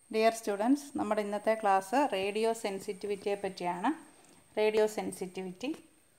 Dear students നമ്മുടെ ഇന്നത്തെ class radio സെൻസിറ്റിവിറ്റിയെ പറ്റിയാണ് റേഡിയോ സെൻസിറ്റിവിറ്റി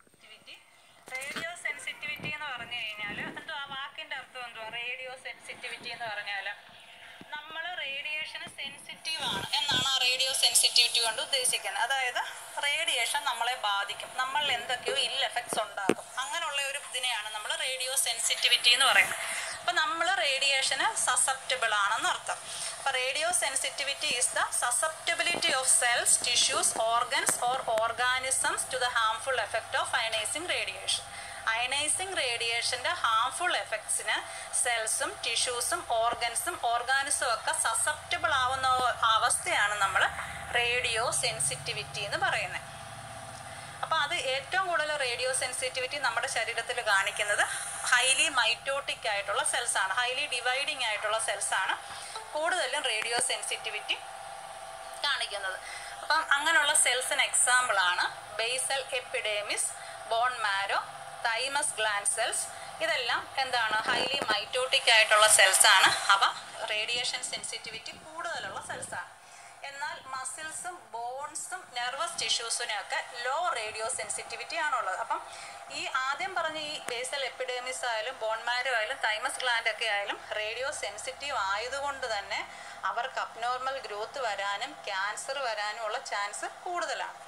റേഡിയോ സെൻസിറ്റിവിറ്റി എന്ന് പറഞ്ഞു കഴിഞ്ഞാൽ എന്തോ ആ വാക്കിന്റെ അർത്ഥം എന്തുവാ റേഡിയോ സെൻസിറ്റിവിറ്റി എന്ന് പറഞ്ഞാൽ നമ്മൾ റേഡിയേഷന് സെൻസിറ്റീവ് ആണ് എന്നാണ് ആ റേഡിയോ സെൻസിറ്റിവിറ്റി കൊണ്ട് ഉദ്ദേശിക്കുന്നത് അതായത് റേഡിയേഷൻ നമ്മളെ ബാധിക്കും നമ്മൾ എന്തൊക്കെയോ ഇൽ എഫക്ട്സ് ഉണ്ടാക്കും അങ്ങനെയുള്ള ഒരു ഇതിനെയാണ് നമ്മൾ റേഡിയോ സെൻസിറ്റിവിറ്റി എന്ന് പറയുന്നത് അപ്പോൾ നമ്മൾ റേഡിയേഷന് സസെപ്റ്റബിൾ ആണെന്ന് അർത്ഥം അപ്പോൾ radio sensitivity is the susceptibility of cells tissues organs or organisms to the harmful effect of ionising radiation ionising റേഡിയേഷൻ്റെ ഹാംഫുൾ എഫക്ട്സിന് സെൽസും ടിഷ്യൂസും ഓർഗൻസും ഓർഗാനിസും ഒക്കെ സസെപ്റ്റബിൾ ആവുന്ന അവസ്ഥയാണ് നമ്മൾ റേഡിയോ സെൻസിറ്റിവിറ്റി എന്ന് പറയുന്നത് അപ്പോൾ അത് ഏറ്റവും കൂടുതൽ റേഡിയോ സെൻസിറ്റിവിറ്റി നമ്മുടെ ശരീരത്തിൽ കാണിക്കുന്നത് ഹൈലി മൈറ്റോട്ടിക് ആയിട്ടുള്ള സെൽസ് ആണ് ഹൈലി ഡിവൈഡിങ് ആയിട്ടുള്ള സെൽസ് ആണ് കൂടുതലും റേഡിയോ സെൻസിറ്റിവിറ്റി കാണിക്കുന്നത് അപ്പം അങ്ങനെയുള്ള സെൽസിന് എക്സാമ്പിൾ ആണ് basal epidermis bone marrow thymus gland cells ഇതെല്ലാം എന്താണ് ഹൈലി മൈറ്റോട്ടിക് ആയിട്ടുള്ള സെൽസ് ആണ് അവ റേഡിയേഷൻ സെൻസിറ്റിവിറ്റി കൂടുതലുള്ള സെൽസ് ആണ് എന്നാൽ മസിൽസും ബോൺസും നെർവസ് ടിഷ്യൂസിനൊക്കെ ലോ റേഡിയോ സെൻസിറ്റിവിറ്റി ആണുള്ളത് അപ്പം ഈ ആദ്യം പറഞ്ഞ ഈ ബേസൽ എപ്പിഡേമിസ് ആയാലും ബോൺമാരോ ആയാലും തൈമസ് ഗ്ലാൻഡ് ഒക്കെ ആയാലും റേഡിയോ സെൻസിറ്റീവ് ആയതുകൊണ്ട് തന്നെ അവർക്ക് അബ്നോർമൽ ഗ്രോത്ത് വരാനും ക്യാൻസർ വരാനും ഉള്ള ചാൻസ് കൂടുതലാണ്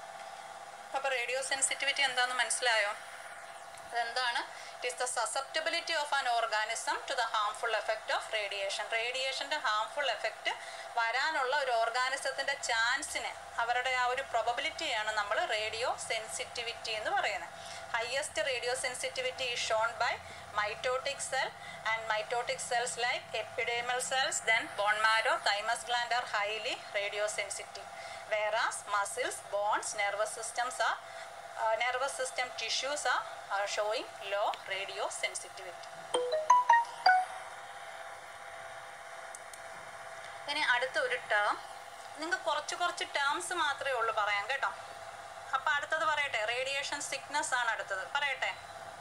അപ്പോൾ റേഡിയോ സെൻസിറ്റിവിറ്റി എന്താണെന്ന് മനസ്സിലായോ അതെന്താണ് it is the susceptibility of an organism to the harmful effect of radiation റേഡിയേഷൻ്റെ ഹാംഫുൾ എഫക്റ്റ് വരാനുള്ള ഒരു ഓർഗാനിസത്തിൻ്റെ ചാൻസിനെ അവരുടെ ആ ഒരു പ്രൊബബിലിറ്റിയാണ് നമ്മൾ റേഡിയോ സെൻസിറ്റിവിറ്റി എന്ന് പറയുന്നത് highest radio sensitivity is shown by mitotic cell and mitotic cells like epidermal cells then bone marrow thymus gland are highly radio sensitive whereas muscles bones nervous systems are uh, nervous system tissues are, are showing low radio sensitivity. ഇനി അടുത്ത ഒരു term നിങ്ങൾക്ക് കുറച്ച് കുറച്ച് terms മാത്രമേ ഉള്ളൂ പറയാൻ കേട്ടോ അപ്പം അടുത്തത് പറയട്ടെ റേഡിയേഷൻ സിക്നസ് ആണ് അടുത്തത് പറയട്ടെ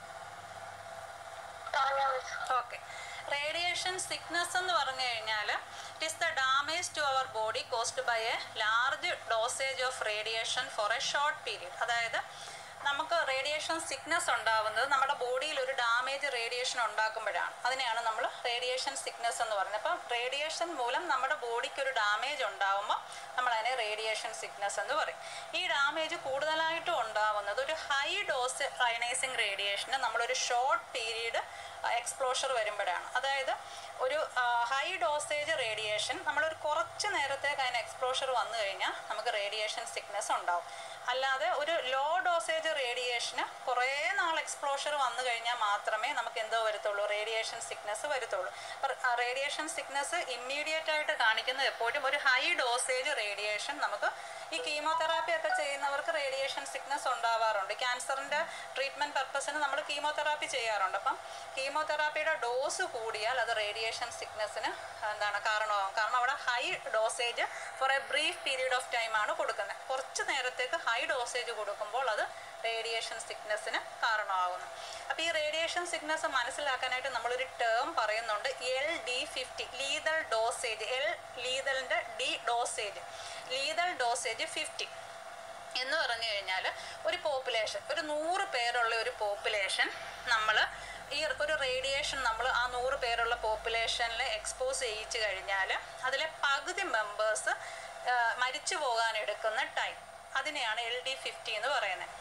ഓക്കെ റേഡിയേഷൻ സിക്നസ് എന്ന് പറഞ്ഞു കഴിഞ്ഞാൽ it is the damage to our body caused by a large dosage of radiation for a short period അതായത് നമുക്ക് റേഡിയേഷൻ സിക്നസ് ഉണ്ടാവുന്നത് നമ്മുടെ ബോഡിയിൽ ഒരു ഡാമേജ് റേഡിയേഷൻ ഉണ്ടാക്കുമ്പോഴാണ് അതിനെയാണ് നമ്മൾ റേഡിയേഷൻ സിക്നസ് എന്ന് പറയുന്നത് അപ്പം റേഡിയേഷൻ മൂലം നമ്മുടെ ബോഡിക്ക് ഒരു ഡാമേജ് ഉണ്ടാവുമ്പോൾ നമ്മൾ അതിനെ റേഡിയേഷൻ സിക്നസ് എന്ന് പറയും ഈ ഡാമേജ് കൂടുതലായിട്ടും ഉണ്ടാവുന്നത് ഒരു ഹൈ ഡോസ് അയനൈസിങ് റേഡിയേഷന് നമ്മളൊരു ഷോർട്ട് പീരീഡ് എക്സ്പ്ലോഷർ വരുമ്പോഴാണ് അതായത് ഒരു ഹൈ ഡോസേജ് റേഡിയേഷൻ നമ്മളൊരു കുറച്ച് നേരത്തേക്ക് അതിന് എക്സ്പ്ലോഷർ വന്നു കഴിഞ്ഞാൽ നമുക്ക് റേഡിയേഷൻ സിക്നസ് ഉണ്ടാവും അല്ലാതെ ഒരു ലോ ഡോസേജ് റേഡിയേഷന് കുറേ നാൾ എക്സ്പ്ലോഷർ വന്നു കഴിഞ്ഞാൽ മാത്രമേ നമുക്ക് എന്തോ വരത്തുള്ളൂ റേഡിയേഷൻ സിക്നസ് വരത്തുള്ളൂ അപ്പം റേഡിയേഷൻ സിക്നസ് ഇമ്മീഡിയറ്റ് ആയിട്ട് കാണിക്കുന്നത് എപ്പോഴും ഒരു ഹൈ ഡോസേജ് റേഡിയേഷൻ നമുക്ക് ഈ കീമോതെറാപ്പി ഒക്കെ ചെയ്യുന്നവർക്ക് റേഡിയേഷൻ സിക്നസ് ഉണ്ടാവാറുണ്ട് ക്യാൻസറിൻ്റെ ട്രീറ്റ്മെൻറ്റ് പർപ്പസിന് നമ്മൾ കീമോതെറാപ്പി ചെയ്യാറുണ്ട് അപ്പം കീമോതെറാപ്പിയുടെ ഡോസ് കൂടിയാൽ അത് റേഡിയേഷൻ സിക്നസ്സിന് എന്താണ് കാരണമാകും കാരണം അവിടെ high dosage for a brief period of time ആണ് കൊടുക്കുന്നത് കുറച്ച് നേരത്തേക്ക് ഹൈ ഡോസേജ് കൊടുക്കുമ്പോൾ അത് റേഡിയേഷൻ സിക്നസ്സിന് കാരണമാകുന്നു അപ്പോൾ ഈ റേഡിയേഷൻ സിക്നസ് മനസ്സിലാക്കാനായിട്ട് നമ്മളൊരു ടേം പറയുന്നുണ്ട് L D fifty lethal dosage L ലീതലിൻ്റെ D dosage lethal dosage fifty എന്ന് പറഞ്ഞു കഴിഞ്ഞാൽ ഒരു പോപ്പുലേഷൻ ഒരു നൂറ് പേരുള്ള ഒരു പോപ്പുലേഷൻ നമ്മൾ ഈ ഒരു റേഡിയേഷൻ നമ്മൾ ആ നൂറ് പേരുള്ള പോപ്പുലേഷനിൽ എക്സ്പോസ് ചെയ്യിച്ചു കഴിഞ്ഞാൽ അതിലെ പകുതി മെമ്പേഴ്സ് മരിച്ചു പോകാൻ എടുക്കുന്ന ടൈം അതിനെയാണ് എൽ ഡി ഫിഫ്റ്റി എന്ന് പറയുന്നത്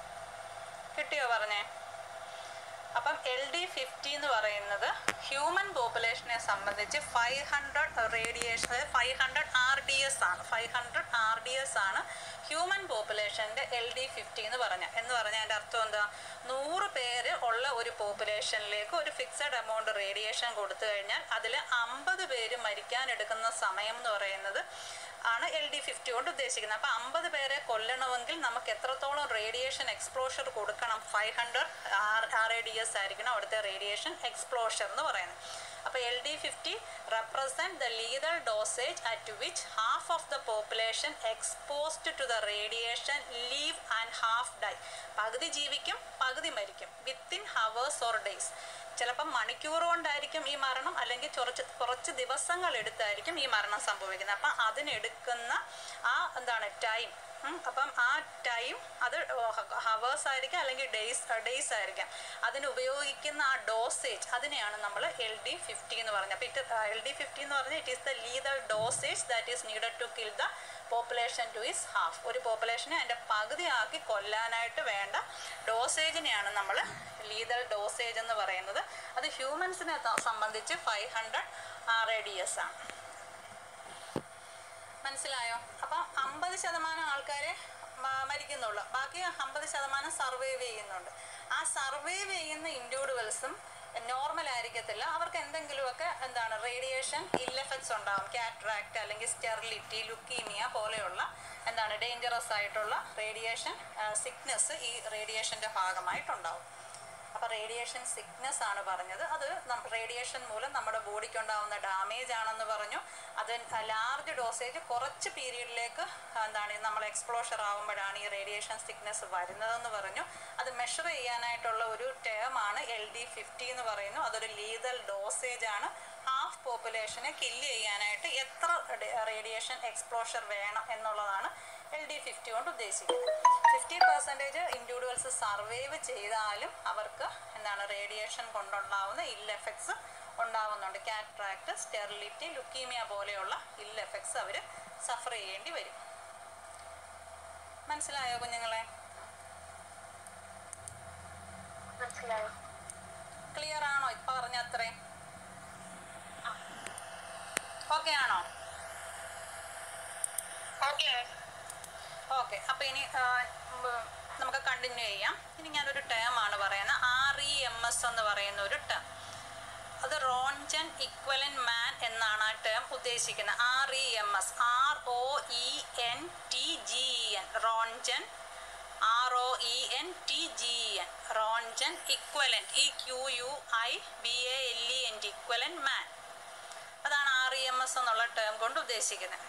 കിട്ടിയോ പറഞ്ഞേ അപ്പം എൽ ഡി ഫിഫ്റ്റി എന്ന് പറയുന്നത് ഹ്യൂമൻ പോപ്പുലേഷനെ സംബന്ധിച്ച് ഫൈവ് ഹൺഡ്രഡ് റേഡിയേഷൻ അതായത് five hundred R D S ആണ് five hundred R D S ആണ് ഹ്യൂമൻ പോപ്പുലേഷൻ്റെ എൽ ഡി ഫിഫ്റ്റി എന്ന് പറഞ്ഞ എന്ന് പറഞ്ഞാൽ അതിൻ്റെ അർത്ഥം എന്താ നൂറ് പേര് ഉള്ള ഒരു പോപ്പുലേഷനിലേക്ക് ഒരു ഫിക്സഡ് എമൗണ്ട് റേഡിയേഷൻ കൊടുത്തു കഴിഞ്ഞാൽ അതിൽ അമ്പത് പേര് മരിക്കാൻ എടുക്കുന്ന സമയം എന്ന് പറയുന്നത് ആണ് എൽ ഡി ഫിഫ്റ്റി കൊണ്ട് ഉദ്ദേശിക്കുന്നത് അപ്പോൾ അമ്പത് പേരെ കൊല്ലണമെങ്കിൽ നമുക്ക് എത്രത്തോളം റേഡിയേഷൻ എക്സ്പ്ലോഷർ കൊടുക്കണം five hundred R R A D S ആയിരിക്കണം അവിടുത്തെ റേഡിയേഷൻ എക്സ്പ്ലോഷർ എന്ന് പറയുന്നത് അപ്പോൾ L D fifty represent the lethal dosage at which half of the population exposed to the radiation live and half die പകുതി ജീവിക്കും പകുതി മരിക്കും വിത്തിൻ ഹവേഴ്സ് ഓർ ഡേയ്സ് ചിലപ്പം മണിക്കൂർ കൊണ്ടായിരിക്കും ഈ മരണം അല്ലെങ്കിൽ കുറച്ച് കുറച്ച് ദിവസങ്ങൾ എടുത്തായിരിക്കും ഈ മരണം സംഭവിക്കുന്നത് അപ്പം അതിനെടുക്കുന്ന ആ എന്താണ് ടൈം അപ്പം ആ ടൈം അത് ഹവേഴ്സ് ആയിരിക്കാം അല്ലെങ്കിൽ ഡേയ്സ് ഡേയ്സ് ആയിരിക്കാം അതിന് ഉപയോഗിക്കുന്ന ആ ഡോസേജ് അതിനെയാണ് നമ്മൾ എൽ ഡി ഫിഫ്റ്റി എന്ന് പറഞ്ഞത് അപ്പം ഇറ്റ് എൽ ഡി ഫിഫ്റ്റി എന്ന് പറഞ്ഞാൽ it is the lethal dosage that is needed to kill the population to is half ഒരു പോപ്പുലേഷനെ അതിൻ്റെ പകുതിയാക്കി കൊല്ലാനായിട്ട് വേണ്ട ഡോസേജിനെയാണ് നമ്മൾ ലീതൽ ഡോസേജ് എന്ന് പറയുന്നത് അത് ഹ്യൂമൻസിനെ സംബന്ധിച്ച് five hundred R A D S ആണ് മനസ്സിലായോ അപ്പം അമ്പത് ശതമാനം ആൾക്കാരെ മ- മരിക്കുന്നുള്ളൂ ബാക്കി അമ്പത് ശതമാനം സർവൈവ് ചെയ്യുന്നുണ്ട് ആ സർവൈവ് ചെയ്യുന്ന ഇൻഡിവിജ്വൽസും നോർമൽ ആയിരിക്കത്തില്ല അവർക്ക് എന്തെങ്കിലുമൊക്കെ എന്താണ് റേഡിയേഷൻ ഇൽ എഫക്ട്സ് ഉണ്ടാവും കാട്രാക്ട് അല്ലെങ്കിൽ സ്റ്റെറിലിറ്റി ലുക്കീമിയ പോലെയുള്ള എന്താണ് ഡേഞ്ചറസ് ആയിട്ടുള്ള റേഡിയേഷൻ സിക്നെസ് ഈ റേഡിയേഷൻ്റെ ഭാഗമായിട്ടുണ്ടാവും അപ്പോൾ റേഡിയേഷൻ സിക്നെസ് ആണ് പറഞ്ഞത് അത് റേഡിയേഷൻ മൂലം നമ്മുടെ ബോഡിക്ക് ഉണ്ടാകുന്ന ഡാമേജ് ആണെന്ന് പറഞ്ഞു അത് ലാർജ് ഡോസേജ് കുറച്ച് പീരീഡിലേക്ക് എന്താണ് നമ്മൾ എക്സ്പ്ലോഷർ ആകുമ്പോഴാണ് ഈ റേഡിയേഷൻ സിക്നെസ് വരുന്നതെന്ന് പറഞ്ഞു അത് മെഷർ ചെയ്യാനായിട്ടുള്ള ഒരു ടേം ആണ് എൽ ഡി ഫിഫ്റ്റി എന്ന് പറയുന്നു അതൊരു ലീതൽ ഡോസേജ് ആണ് ഹാഫ് പോപ്പുലേഷനെ കില്ല് ചെയ്യാനായിട്ട് എത്ര റേഡിയേഷൻ എക്സ്പ്ലോഷർ വേണം എന്നുള്ളതാണ് എൽ ഡി ഫിഫ്റ്റി കൊണ്ട് ഉദ്ദേശിക്കുന്നത് ഫിഫ്റ്റി പെർസെൻറ്റേജ് ഇൻഡിവിജ്വൽസ് സർവൈവ് ചെയ്താലും അവർക്ക് എന്താണ് റേഡിയേഷൻ കൊണ്ടുണ്ടാവുന്ന ഇൽ എഫക്ട്സ് ഉണ്ടാവുന്നുണ്ട് കാട്രാക്ട് സ്റ്റെറിലിറ്റി ലുക്കീമിയ പോലെയുള്ള ഇൽ എഫക്ട്സ് അവർ സഫർ ചെയ്യേണ്ടി വരും മനസ്സിലായോ കുഞ്ഞുങ്ങളെ മനസ്സിലായോ ക്ലിയർ ആണോ ഇപ്പൊ പറഞ്ഞ അത്രയും ഓക്കെ ആണോ ഓക്കെ ഓക്കെ അപ്പോൾ ഇനി ആ, ഉം, നമുക്ക് കണ്ടിന്യൂ ചെയ്യാം ഇനി ഞാനൊരു ടേം ആണ് പറയുന്നത് ആർ ഇ എം എസ് എന്ന് പറയുന്ന ഒരു ടേം അത് റോൺജൻ ഇക്വലൻ മാൻ എന്നാണ് ആ ടേം ഉദ്ദേശിക്കുന്നത് R E M S R O E N T G N roentgen R O E N T G N roentgen equivalent E Q U I B A L E N T equivalent man അതാണ് R E M S എന്നുള്ള term കൊണ്ട് ഉദ്ദേശിക്കുന്നത്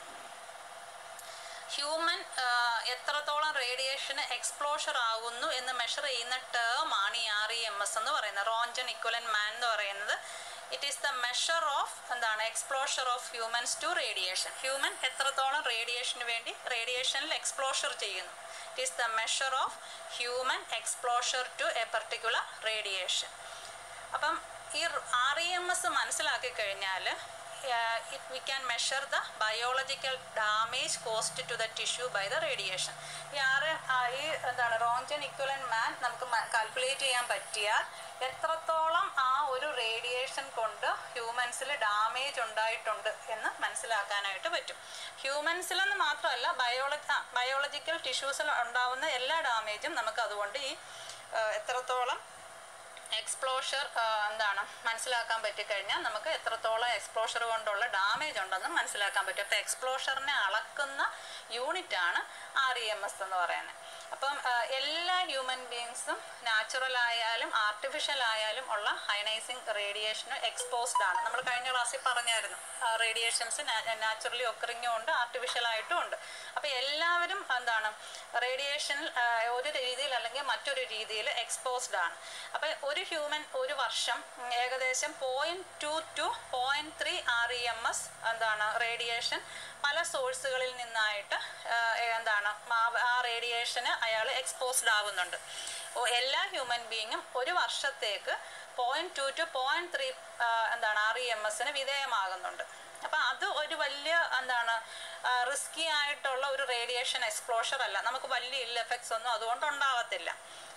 human എത്രത്തോളം റേഡിയേഷന് exposure ആകുന്നു എന്ന് measure ചെയ്യുന്ന term ആണ് ഈ ആർ ഇ എം എസ് എന്ന് പറയുന്നത് റോഞ്ചൻ ഇക്വലൻ മാൻ എന്ന് പറയുന്നത് it is the measure of എന്താണ് exposure of humans to radiation human എത്രത്തോളം റേഡിയേഷന് വേണ്ടി റേഡിയേഷനിൽ എക്സ്പ്ലോഷർ ചെയ്യുന്നു it is the measure of human exposure to a particular radiation അപ്പം ഈ ആർ ഇ എം എസ് മനസ്സിലാക്കി കഴിഞ്ഞാൽ it we can measure the biological damage caused to the tissue by the radiation ഈ ആറ് ഈ എന്താണ് റോഞ്ചൻ ഇക്വലൻ മാൻ നമുക്ക് കാൽക്കുലേറ്റ് ചെയ്യാൻ പറ്റിയാൽ എത്രത്തോളം ആ ഒരു റേഡിയേഷൻ കൊണ്ട് ഹ്യൂമൻസിൽ ഡാമേജ് ഉണ്ടായിട്ടുണ്ട് എന്ന് മനസ്സിലാക്കാനായിട്ട് പറ്റും ഹ്യൂമൻസിലെന്ന് മാത്രമല്ല ബയോളജി ബയോളജിക്കൽ ടിഷ്യൂസിൽ ഉണ്ടാവുന്ന എല്ലാ ഡാമേജും നമുക്ക് അതുകൊണ്ട് ഈ ആ, എത്രത്തോളം എക്സ്പ്ലോഷർ എന്താണ് മനസ്സിലാക്കാൻ പറ്റിക്കഴിഞ്ഞാൽ നമുക്ക് എത്രത്തോളം എക്സ്പ്ലോഷർ കൊണ്ടുള്ള ഡാമേജ് ഉണ്ടെന്ന് മനസ്സിലാക്കാൻ പറ്റും അപ്പോൾ എക്സ്പ്ലോഷറിനെ അളക്കുന്ന യൂണിറ്റാണ് ആർ ഇ എം എസ് എന്ന് പറയുന്നത് അപ്പം ആ, എല്ലാ ഹ്യൂമൻ ബീങ്സും നാച്ചുറൽ ആയാലും ആർട്ടിഫിഷ്യൽ ആയാലും ഉള്ള ഹൈനൈസിങ് റേഡിയേഷന് എക്സ്പോസ്ഡ് ആണ് നമ്മൾ കഴിഞ്ഞ ക്ലാസ്സിൽ പറഞ്ഞായിരുന്നു റേഡിയേഷൻസ് നാച്ചുറലി ഒക്കറിങ്ങും ഉണ്ട് ആർട്ടിഫിഷ്യൽ ആയിട്ടും ഉണ്ട് അപ്പോൾ എല്ലാവരും എന്താണ് റേഡിയേഷനിൽ ഒരു രീതിയിൽ അല്ലെങ്കിൽ മറ്റൊരു രീതിയിൽ എക്സ്പോസ്ഡ് ആണ് അപ്പോൾ ഒരു ഹ്യൂമൻ ഒരു വർഷം ഉം, ഏകദേശം point two to point three R E M S എന്താണ് റേഡിയേഷൻ പല സോഴ്സുകളിൽ നിന്നായിട്ട് ആ, എന്താണ് ആ- ആ റേഡിയേഷന് അയാൾ എക്സ്പോസ്ഡ് ആവുന്നുണ്ട് ഓ, എല്ലാ ഹ്യൂമൻ ബീങ്ങും ഒരു വർഷത്തേക്ക് point two to point three എന്താണ് ആർ ഇ എം എസിന് വിധേയമാകുന്നുണ്ട് അപ്പം അത് ഒരു വലിയ എന്താണ് റിസ്കി ആയിട്ടുള്ള ഒരു റേഡിയേഷൻ എക്സ്പ്ലോഷർ അല്ല നമുക്ക് വലിയ ഇൽ എഫക്ട്സ് ഒന്നും അതുകൊണ്ട് ഉണ്ടാവത്തില്ല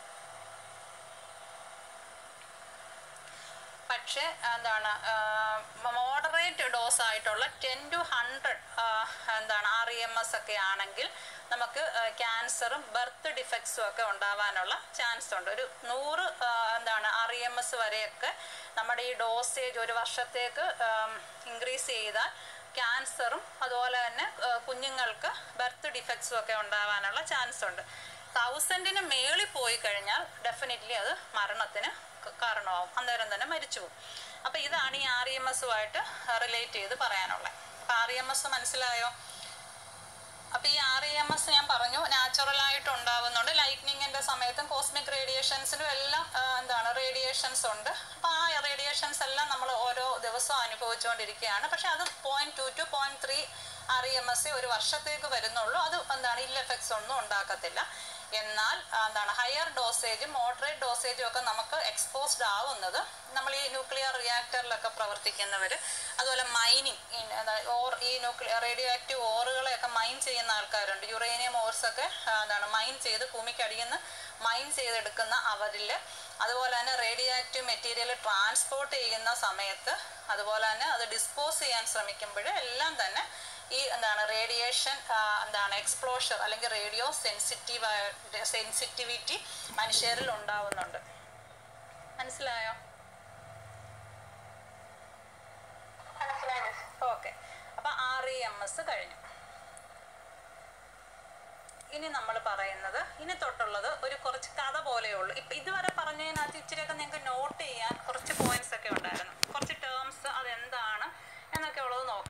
പക്ഷേ എന്താണ് മോഡറേറ്റ് ഡോസ് ആയിട്ടുള്ള ടെൻ ടു ഹൺഡ്രഡ് എന്താണ് ആർ ഇ എം എസ് ഒക്കെ ആണെങ്കിൽ നമുക്ക് ക്യാൻസറും ബർത്ത് ഡിഫക്ട്സും ഒക്കെ ഉണ്ടാവാനുള്ള ചാൻസ് ഉണ്ട് ഒരു നൂറ് ആ, എന്താണ് ആർ ഇ എം എസ് വരെയൊക്കെ നമ്മുടെ ഈ ഡോസേജ് ഒരു വർഷത്തേക്ക് ഇൻക്രീസ് ചെയ്താൽ ക്യാൻസറും അതുപോലെ തന്നെ ആ, കുഞ്ഞുങ്ങൾക്ക് ബർത്ത് ഡിഫക്ട്സും ഒക്കെ ഉണ്ടാവാനുള്ള ചാൻസ് ഉണ്ട് തൗസൻഡിന് മേളിൽ പോയി കഴിഞ്ഞാൽ ഡെഫിനറ്റ്ലി അത് മരണത്തിന് ക- കാരണമാവും അന്നേരം തന്നെ മരിച്ചു പോകും അപ്പോൾ ഇതാണ് ഈ ആർ ഇ എം എസുമായിട്ട് റിലേറ്റ് ചെയ്ത് പറയാനുള്ളത് അപ്പോൾ ആർ ഇ എം എസ് മനസ്സിലായോ അപ്പോൾ ഈ ആർ ഇ എം എസ് ഞാൻ പറഞ്ഞു നാച്ചുറൽ ആയിട്ട് ഉണ്ടാവുന്നുണ്ട് ലൈറ്റ്നിങ്ങിൻ്റെ സമയത്തും കോസ്മിക് റേഡിയേഷൻസിനും എല്ലാം ആ, എന്താണ് റേഡിയേഷൻസ് ഉണ്ട് അപ്പോൾ ആ റേഡിയേഷൻസ് എല്ലാം നമ്മൾ ഓരോ ദിവസവും അനുഭവിച്ചുകൊണ്ടിരിക്കുകയാണ് പക്ഷേ അത് point two to point three R E M S ഒരു വർഷത്തേക്ക് വരുന്നുള്ളൂ അത് എന്താണ് ഇല്ല എഫക്ട്സ് ഒന്നും ഉണ്ടാക്കത്തില്ല എന്നാൽ ആ, എന്താണ് ഹയർ ഡോസേജും മോഡറേറ്റ് ഡോസേജും ഒക്കെ നമുക്ക് എക്സ്പോസ്ഡ് ആവുന്നത് നമ്മൾ ഈ ന്യൂക്ലിയർ റിയാക്ടറിലൊക്കെ പ്രവർത്തിക്കുന്നവർ അതുപോലെ മൈനിങ് ഓർ ഈ ന്യൂക്ലിയർ റേഡിയോ ആക്റ്റീവ് ഓറുകളെയൊക്കെ മൈൻ ചെയ്യുന്ന ആൾക്കാരുണ്ട് യുറേനിയം ഓർസ് ഒക്കെ ആ, എന്താണ് മൈൻ ചെയ്ത് ഭൂമിക്കടിയിൽ നിന്ന് മൈൻ ചെയ്തെടുക്കുന്ന അവരിൽ അതുപോലെ തന്നെ റേഡിയോ ആക്റ്റീവ് മെറ്റീരിയൽ ട്രാൻസ്പോർട്ട് ചെയ്യുന്ന സമയത്ത് അതുപോലെ തന്നെ അത് ഡിസ്പോസ് ചെയ്യാൻ ശ്രമിക്കുമ്പോൾ എല്ലാം തന്നെ ഈ എന്താണ് റേഡിയേഷൻ എന്താണ് എക്സ്പ്ലോഷർ അല്ലെങ്കിൽ റേഡിയോ സെൻസിറ്റീവ് സെൻസിറ്റിവിറ്റി മനുഷ്യരിൽ ഉണ്ടാവുന്നുണ്ട് മനസ്സിലായോ മനസ്സിലായി മിസ് ഓക്കെ അപ്പം ആർ ഇ എം എസ് കഴിഞ്ഞു ഇനി നമ്മൾ പറയുന്നത് ഇനി തൊട്ടുള്ളത് ഒരു കുറച്ച് കഥ പോലെയുള്ളൂ ഇപ്പം ഇതുവരെ പറഞ്ഞതിനകത്ത് ഇച്ചിരിയൊക്കെ നിങ്ങൾക്ക് നോട്ട് ചെയ്യാൻ കുറച്ച് പോയിന്റ്സ് ഒക്കെ ഉണ്ടായിരുന്നു കുറച്ച് ടേംസ് അതെന്താണ് എന്നൊക്കെ ഉള്ളത് നോക്കാം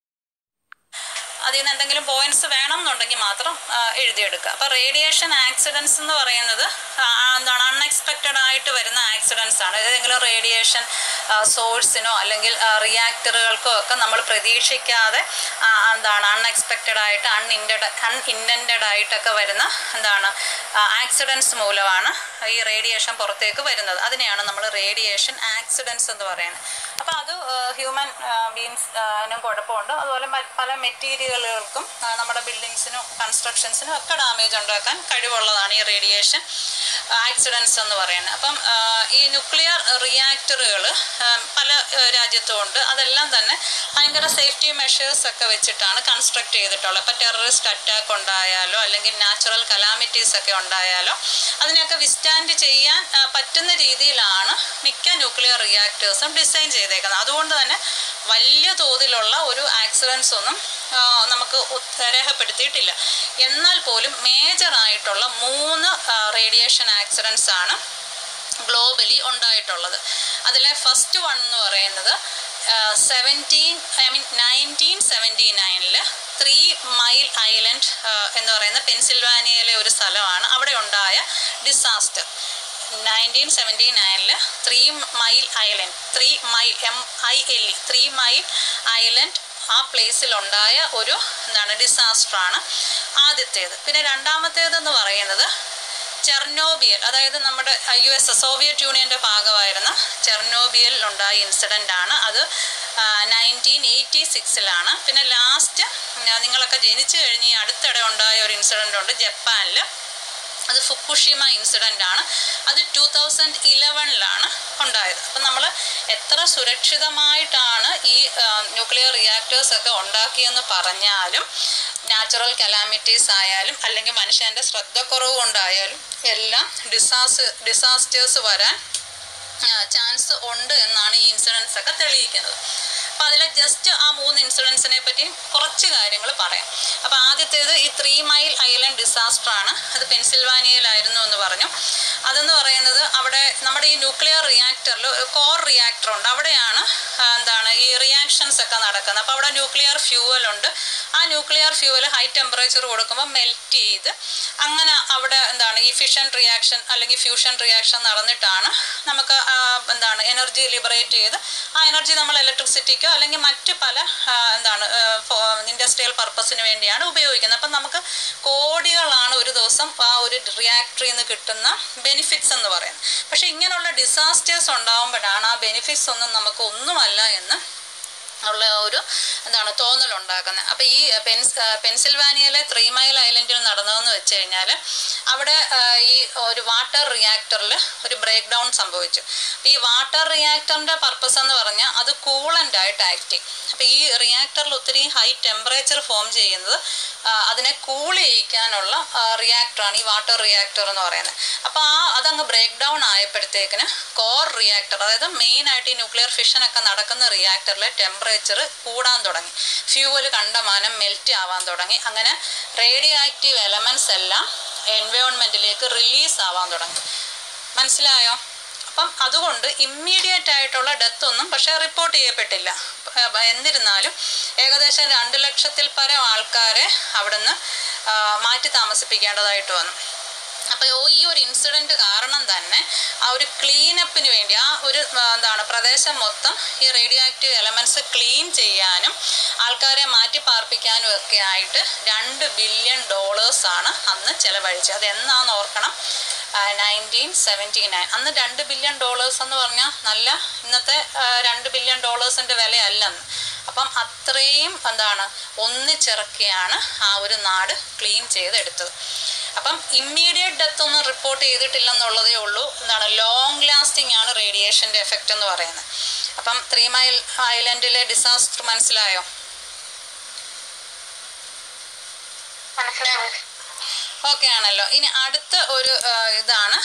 അതിൽ നിന്ന് എന്തെങ്കിലും പോയിന്റ്സ് വേണം എന്നുണ്ടെങ്കിൽ മാത്രം ആ, എഴുതിയെടുക്കുക അപ്പോൾ റേഡിയേഷൻ ആക്സിഡൻസ് എന്ന് പറയുന്നത് ആ, എന്താണ് അൺഎക്സ്പെക്റ്റഡ് ആയിട്ട് വരുന്ന ആക്സിഡൻസ് ആണ് ഏതെങ്കിലും റേഡിയേഷൻ സോഴ്സിനോ അല്ലെങ്കിൽ റിയാക്ടറുകൾക്കോ ഒക്കെ നമ്മൾ പ്രതീക്ഷിക്കാതെ ആ, എന്താണ് അൺഎക്സ്പെക്റ്റഡ് ആയിട്ട് അൺഇൻറ്റഡ് അൺഇൻറ്റൻറ്റഡ് ആയിട്ടൊക്കെ വരുന്ന എന്താണ് ആക്സിഡൻസ് മൂലമാണ് ഈ റേഡിയേഷൻ പുറത്തേക്ക് വരുന്നത് അതിനെയാണ് നമ്മൾ റേഡിയേഷൻ ആക്സിഡൻസ് എന്ന് പറയുന്നത് അപ്പോൾ അത് ഹ്യൂമൻ ബീങ്സിനും കുഴപ്പമുണ്ട് അതുപോലെ മറ്റ് പല മെറ്റീരിയലുകൾക്കും ആ, നമ്മുടെ ബിൽഡിങ്സിനും കൺസ്ട്രക്ഷൻസിനും ഒക്കെ ഡാമേജ് ഉണ്ടാക്കാൻ കഴിവുള്ളതാണ് ഈ റേഡിയേഷൻ ആക്സിഡൻസ് എന്ന് പറയുന്നത് അപ്പം ആ, ഈ ന്യൂക്ലിയർ റിയാക്ടറുകൾ പല ആ, രാജ്യത്തും ഉണ്ട് അതെല്ലാം തന്നെ ഭയങ്കര സേഫ്റ്റി മെഷേഴ്സ് ഒക്കെ വെച്ചിട്ടാണ് കൺസ്ട്രക്ട് ചെയ്തിട്ടുള്ളത് ഇപ്പോൾ ടെററിസ്റ്റ് അറ്റാക്ക് ഉണ്ടായാലോ അല്ലെങ്കിൽ നാച്ചുറൽ കലാമിറ്റീസ് ഒക്കെ ഉണ്ടായാലോ അതിനെയൊക്കെ വിസ്റ്റാൻഡ് ചെയ്യാൻ ആ, പറ്റുന്ന രീതിയിലാണ് മിക്ക ന്യൂക്ലിയർ റിയാക്ടേഴ്സും ഡിസൈൻ ചെയ്തേക്കുന്നത് അതുകൊണ്ട് തന്നെ വലിയ തോതിലുള്ള ഒരു ആക്സിഡൻസ് ഒന്നും ആ, നമുക്ക് ഉത്- രേഖപ്പെടുത്തിയിട്ടില്ല എന്നാൽ പോലും മേജർ ആയിട്ടുള്ള മൂന്ന് റേഡിയേഷൻ ആക്സിഡൻസ് ആണ് ഗ്ലോബലി ഉണ്ടായിട്ടുള്ളത് അതിലെ ഫസ്റ്റ് വൺ എന്ന് പറയുന്നത് seventeen I mean nineteen seventy നയനിൽ ത്രീ മൈൽ ഐലൻഡ് എന്ന് പറയുന്ന പെൻസിൽവാനിയയിലെ ഒരു സ്ഥലമാണ് അവിടെ ഉണ്ടായ ഡിസാസ്റ്റർ നയൻറ്റീൻ സെവൻറ്റി നയനിൽ three mile island three mile M I L E three mile island ആ പ്ലേസിലുണ്ടായ ഒരു എന്താണ് ഡിസാസ്റ്ററാണ് ആദ്യത്തേത് പിന്നെ രണ്ടാമത്തേതെന്ന് പറയുന്നത് ചെർണോബിയൽ അതായത് നമ്മുടെ യു എസ് സോവിയറ്റ് യൂണിയൻ്റെ ഭാഗമായിരുന്ന ചെർണോബിയലിൽ ഉണ്ടായ ഇൻസിഡൻ്റ് ആണ് അത് നയൻറ്റീൻ എയ്റ്റി സിക്സിലാണ് പിന്നെ ലാസ്റ്റ് നിങ്ങളൊക്കെ ജനിച്ചു കഴിഞ്ഞ് ഈ അടുത്തിടെ ഉണ്ടായ ഒരു ഇൻസിഡൻ്റ് ഉണ്ട് ജപ്പാനിൽ അത് ഫുക്കുഷിമ ഇൻസിഡൻ്റ് ആണ് അത് ടൂ തൗസൻഡ് ഇലവനിലാണ് ഉണ്ടായത് അപ്പം നമ്മൾ എത്ര സുരക്ഷിതമായിട്ടാണ് ഈ ന്യൂക്ലിയർ റിയാക്ടേഴ്സ് ഒക്കെ ഉണ്ടാക്കിയെന്ന് പറഞ്ഞാലും നാച്ചുറൽ കലാമിറ്റീസ് ആയാലും അല്ലെങ്കിൽ മനുഷ്യൻ്റെ ശ്രദ്ധക്കുറവ് കൊണ്ടായാലും എല്ലാം ഡിസാസ് ഡിസാസ്റ്റേഴ്സ് വരാൻ ചാൻസ് ഉണ്ട് എന്നാണ് ഈ ഇൻസിഡൻസ് ഒക്കെ തെളിയിക്കുന്നത് അപ്പോൾ അതിലെ ജസ്റ്റ് ആ മൂന്ന് ഇൻസിഡൻസിനെ പറ്റി കുറച്ച് കാര്യങ്ങൾ പറയാം അപ്പോൾ ആദ്യത്തേത് ഈ ത്രീ മൈൽ ഐലൻഡ് ഡിസാസ്റ്റർ ആണ് അത് പെൻസിൽവാനിയയിലായിരുന്നു എന്ന് പറഞ്ഞു അതെന്ന് പറയുന്നത് അവിടെ നമ്മുടെ ഈ ന്യൂക്ലിയർ റിയാക്ടറിൽ ഒരു കോർ റിയാക്ടർ ഉണ്ട് അവിടെയാണ് ആ, എന്താണ് ഈ റിയാക്ഷൻസ് ഒക്കെ നടക്കുന്നത് അപ്പോൾ അവിടെ ന്യൂക്ലിയർ ഫ്യൂവൽ ഉണ്ട് ആ ന്യൂക്ലിയർ ഫ്യൂവൽ ഹൈ ടെമ്പറേച്ചർ കൊടുക്കുമ്പോൾ മെൽറ്റ് ചെയ്ത് അങ്ങനെ അവിടെ എന്താണ് ഈ ഫിഷൻ റിയാക്ഷൻ അല്ലെങ്കിൽ ഫ്യൂഷൻ റിയാക്ഷൻ നടന്നിട്ടാണ് നമുക്ക് ആ, എന്താണ് എനർജി ലിബറേറ്റ് ചെയ്ത് ആ എനർജി നമ്മൾ ഇലക്ട്രിസിറ്റിക്കോ അല്ലെങ്കിൽ മറ്റ് പല ആ, എന്താണ് ഇൻഡസ്ട്രിയൽ പർപ്പസിന് വേണ്ടിയാണ് ഉപയോഗിക്കുന്നത് അപ്പം നമുക്ക് കോടികളാണ് ഒരു ദിവസം ആ ഒരു റിയാക്ടറിൽ നിന്ന് കിട്ടുന്ന ബെനിഫിറ്റ്സ് എന്ന് പറയുന്നത് പക്ഷേ ഇങ്ങനെയുള്ള ഡിസാസ്റ്റേഴ്സ് ഉണ്ടാകുമ്പോഴാണ് ആ ബെനിഫിറ്റ്സ് ഒന്നും നമുക്ക് ഒന്നുമല്ല എന്ന് ഉള്ള ഒരു എന്താണ് തോന്നലുണ്ടാക്കുന്നത് അപ്പോൾ ഈ പെൻസ് പെൻസിൽവാനിയയിലെ ത്രീ മൈൽ ഐലൻഡിൽ നടന്നതെന്ന് വെച്ച് കഴിഞ്ഞാൽ അവിടെ ആ, ഈ ഒരു വാട്ടർ റിയാക്ടറിൽ ഒരു ബ്രേക്ക് ഡൗൺ സംഭവിച്ചു അപ്പോൾ ഈ വാട്ടർ റിയാക്ടറിൻ്റെ പർപ്പസ് എന്ന് പറഞ്ഞാൽ അത് കൂളൻ്റ് ആയിട്ട് ആക്ട് ചെയ്യും അപ്പോൾ ഈ റിയാക്ടറിൽ ഒത്തിരി ഹൈ ടെമ്പറേച്ചർ ഫോം ചെയ്യുന്നത് ആ, അതിനെ കൂൾ ചെയ്യിക്കാനുള്ള റിയാക്ടറാണ് ഈ വാട്ടർ റിയാക്ടർ എന്ന് പറയുന്നത് അപ്പോൾ ആ അതങ്ങ് ബ്രേക്ക് ഡൗൺ ആയപ്പോഴത്തേക്കിന് കോർ റിയാക്ടർ അതായത് മെയിനായിട്ട് ഈ ന്യൂക്ലിയർ ഫിഷൻ ഒക്കെ നടക്കുന്ന റിയാക്ടറിലെ ടെമ്പറേച്ചർ കൂടാൻ തുടങ്ങി ഫ്യൂവൽ കണ്ടമാനം മെൽറ്റ് ആവാൻ തുടങ്ങി അങ്ങനെ റേഡിയോ ആക്റ്റീവ് എലമെൻറ്റ്സ് എല്ലാം എൻവയോൺമെൻറ്റിലേക്ക് റിലീസ് ആവാൻ തുടങ്ങി മനസ്സിലായോ അപ്പം അതുകൊണ്ട് ഇമ്മീഡിയറ്റ് ആയിട്ടുള്ള ഡെത്ത് ഒന്നും പക്ഷേ റിപ്പോർട്ട് ചെയ്യപ്പെട്ടില്ല ഏഹ് എന്നിരുന്നാലും ഏകദേശം രണ്ട് ലക്ഷത്തിൽ പരം ആൾക്കാരെ അവിടുന്ന് ആ, മാറ്റി താമസിപ്പിക്കേണ്ടതായിട്ട് വന്നു അപ്പോൾ ഈ ഒരു ഇൻസിഡൻറ്റ് കാരണം തന്നെ ആ ഒരു ക്ലീനപ്പിന് വേണ്ടി ആ ഒരു ആ, എന്താണ് പ്രദേശം മൊത്തം ഈ റേഡിയോ ആക്റ്റീവ് എലമെൻറ്റ്സ് ക്ലീൻ ചെയ്യാനും ആൾക്കാരെ മാറ്റി പാർപ്പിക്കാനും ഒക്കെ ആയിട്ട് രണ്ട് ബില്യൺ ഡോളേഴ്സാണ് അന്ന് ചിലവഴിച്ചത് അത് എന്നാന്ന് ഓർക്കണം നയൻറ്റീൻ സെവൻറ്റി നയൻ അന്ന് രണ്ട് ബില്യൺ ഡോളേഴ്സ് എന്ന് പറഞ്ഞാൽ നല്ല ഇന്നത്തെ ആ, രണ്ട് ബില്യൺ ഡോളേഴ്സിൻ്റെ വിലയല്ലെന്ന് അപ്പം അത്രയും എന്താണ് ഒന്നിച്ചിറക്കിയാണ് ആ ഒരു നാട് ക്ലീൻ ചെയ്തെടുത്തത് അപ്പം ഇമ്മീഡിയറ്റ് ഡെത്ത് ഒന്നും റിപ്പോർട്ട് ചെയ്തിട്ടില്ലെന്നുള്ളതേ ഉള്ളൂ എന്താണ് ലോങ് ലാസ്റ്റിംഗ് ആണ് റേഡിയേഷൻ്റെ എഫക്റ്റ് എന്ന് പറയുന്നത് അപ്പം ത്രീ മൈൽ ഐലൻഡിലെ ഡിസാസ്റ്റർ മനസ്സിലായോ മനസ്സിലായി മിസ് ഓക്കെ ആണല്ലോ ഇനി അടുത്ത ഒരു ആ, ഇതാണ്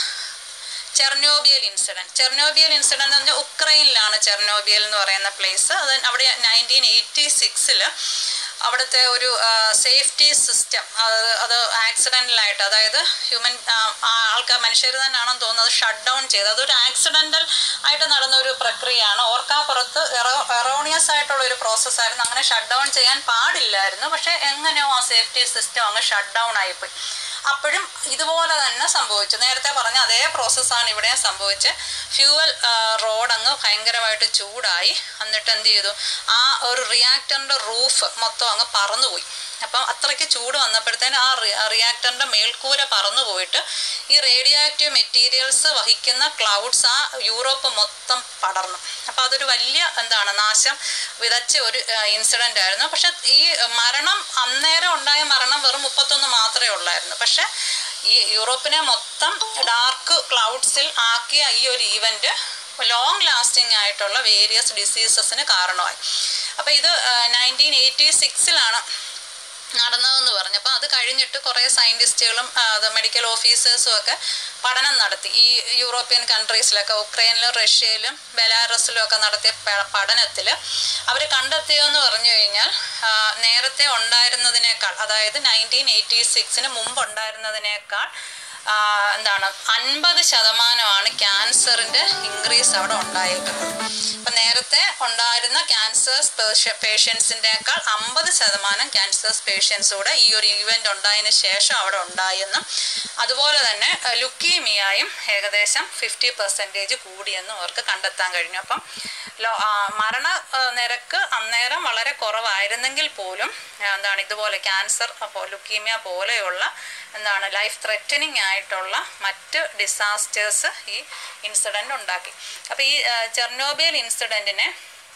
ചെർണോബിയൽ ഇൻസിഡൻറ്റ് ചെർണോബിയൽ ഇൻസിഡൻറ്റ് എന്ന് പറഞ്ഞാൽ ഉക്രൈനിലാണ് ചെർണോബിയൽ എന്ന് പറയുന്ന പ്ലേസ് അത് അവിടെ നയൻറ്റീൻ എയ്റ്റി സിക്സിൽ അവിടുത്തെ ഒരു സേഫ്റ്റി സിസ്റ്റം അത് അത് ആക്സിഡൻ്റലായിട്ട് അതായത് ഹ്യൂമൻ ആൾക്കാർ മനുഷ്യർ തന്നെയാണെന്ന് തോന്നുന്നത് ഷട്ട് ഡൗൺ ചെയ്ത് അതൊരു ആക്സിഡൻ്റൽ ആയിട്ട് നടന്ന ഒരു പ്രക്രിയയാണ് ഓർക്കാപ്പുറത്ത് എറോ എറോണിയസ് ആയിട്ടുള്ള ഒരു പ്രോസസ്സായിരുന്നു അങ്ങനെ ഷട്ട് ഡൗൺ ചെയ്യാൻ പാടില്ലായിരുന്നു പക്ഷേ എങ്ങനെയോ ആ സേഫ്റ്റി സിസ്റ്റം അങ്ങ് ഷട്ട് ഡൗൺ ആയിപ്പോയി അപ്പോഴും ഇതുപോലെ തന്നെ സംഭവിച്ചു നേരത്തെ പറഞ്ഞ അതേ പ്രോസസ്സാണ് ഇവിടെ സംഭവിച്ചത് ഫ്യൂവൽ റോഡ് അങ്ങ് ഭയങ്കരമായിട്ട് ചൂടായി എന്നിട്ട് എന്ത് ചെയ്തു ആ ഒരു റിയാക്ടറിൻ്റെ റൂഫ് മൊത്തം അങ്ങ് പറന്നുപോയി അപ്പം അത്രയ്ക്ക് ചൂട് വന്നപ്പോഴത്തേന് ആ റിയാക്ടറിൻ്റെ മേൽക്കൂര പറന്നു പോയിട്ട് ഈ റേഡിയോ ആക്റ്റീവ് മെറ്റീരിയൽസ് വഹിക്കുന്ന ക്ലൗഡ്സ് ആ യൂറോപ്പ് മൊത്തം പടർന്നു അപ്പോൾ അതൊരു വലിയ എന്താണ് നാശം വിതച്ച ഒരു ഇൻസിഡൻ്റ് ആയിരുന്നു പക്ഷെ ഈ മരണം അന്നേരം ഉണ്ടായ മരണം വെറും മുപ്പത്തൊന്ന് മാത്രമേ ഉള്ളായിരുന്നു പക്ഷെ ഈ യൂറോപ്പിനെ മൊത്തം ഡാർക്ക് ക്ലൗഡ്സിൽ ആക്കിയ ഈ ഒരു ഈവൻറ്റ് ലോങ് ലാസ്റ്റിംഗ് ആയിട്ടുള്ള വേരിയസ് ഡിസീസസിന് കാരണമായി അപ്പോൾ ഇത് നയൻറ്റീൻ എയ്റ്റി സിക്സിലാണ് നടന്നതെന്ന് പറഞ്ഞു അപ്പോൾ അത് കഴിഞ്ഞിട്ട് കുറേ സയൻറ്റിസ്റ്റുകളും അത് മെഡിക്കൽ ഓഫീസേഴ്സും ഒക്കെ പഠനം നടത്തി ഈ യൂറോപ്യൻ കൺട്രീസിലൊക്കെ ഉക്രൈനിലും റഷ്യയിലും ബെലാറസിലും ഒക്കെ നടത്തിയ പ- പഠനത്തിൽ അവർ കണ്ടെത്തിയതെന്ന് പറഞ്ഞു കഴിഞ്ഞാൽ ആ, നേരത്തെ ഉണ്ടായിരുന്നതിനേക്കാൾ അതായത് നയൻറ്റീൻ എയ്റ്റി സിക്സിന് മുമ്പ് ഉണ്ടായിരുന്നതിനേക്കാൾ ആ, എന്താണ് അൻപത് ശതമാനമാണ് ക്യാൻസറിൻ്റെ ഇൻക്രീസ് അവിടെ ഉണ്ടായേക്കുന്നത് അപ്പം നേരത്തെ ഉണ്ടായിരുന്ന ക്യാൻസേഴ്സ് പേഷ്യൻസിൻ്റെക്കാൾ അമ്പത് ശതമാനം ക്യാൻസേഴ്സ് പേഷ്യൻസ് കൂടെ ഈ ഒരു ഇവൻ്റ് ഉണ്ടായതിന് ശേഷം അവിടെ ഉണ്ടായെന്നും അതുപോലെ തന്നെ അഹ്, ലുക്കീമിയായും ഏകദേശം ഫിഫ്റ്റി പെർസെൻറ്റേജ് കൂടിയെന്നും അവർക്ക് കണ്ടെത്താൻ കഴിഞ്ഞു അപ്പം ലോ ആ, മരണ ആ, നിരക്ക് അന്നേരം വളരെ കുറവായിരുന്നെങ്കിൽ പോലും ആ, എന്താണ് ഇതുപോലെ ക്യാൻസർ അപ്പോൾ ലുക്കീമിയ പോലെയുള്ള എന്താണ് ലൈഫ് ത്രെറ്റനിങ് ആയിട്ടുള്ള മറ്റ് ഡിസാസ്റ്റേഴ്സ് ഈ ഇൻസിഡൻ്റ് ഉണ്ടാക്കി അപ്പോൾ ഈ ചെർണോബിയൽ ഇൻസിഡൻറ്റിനെ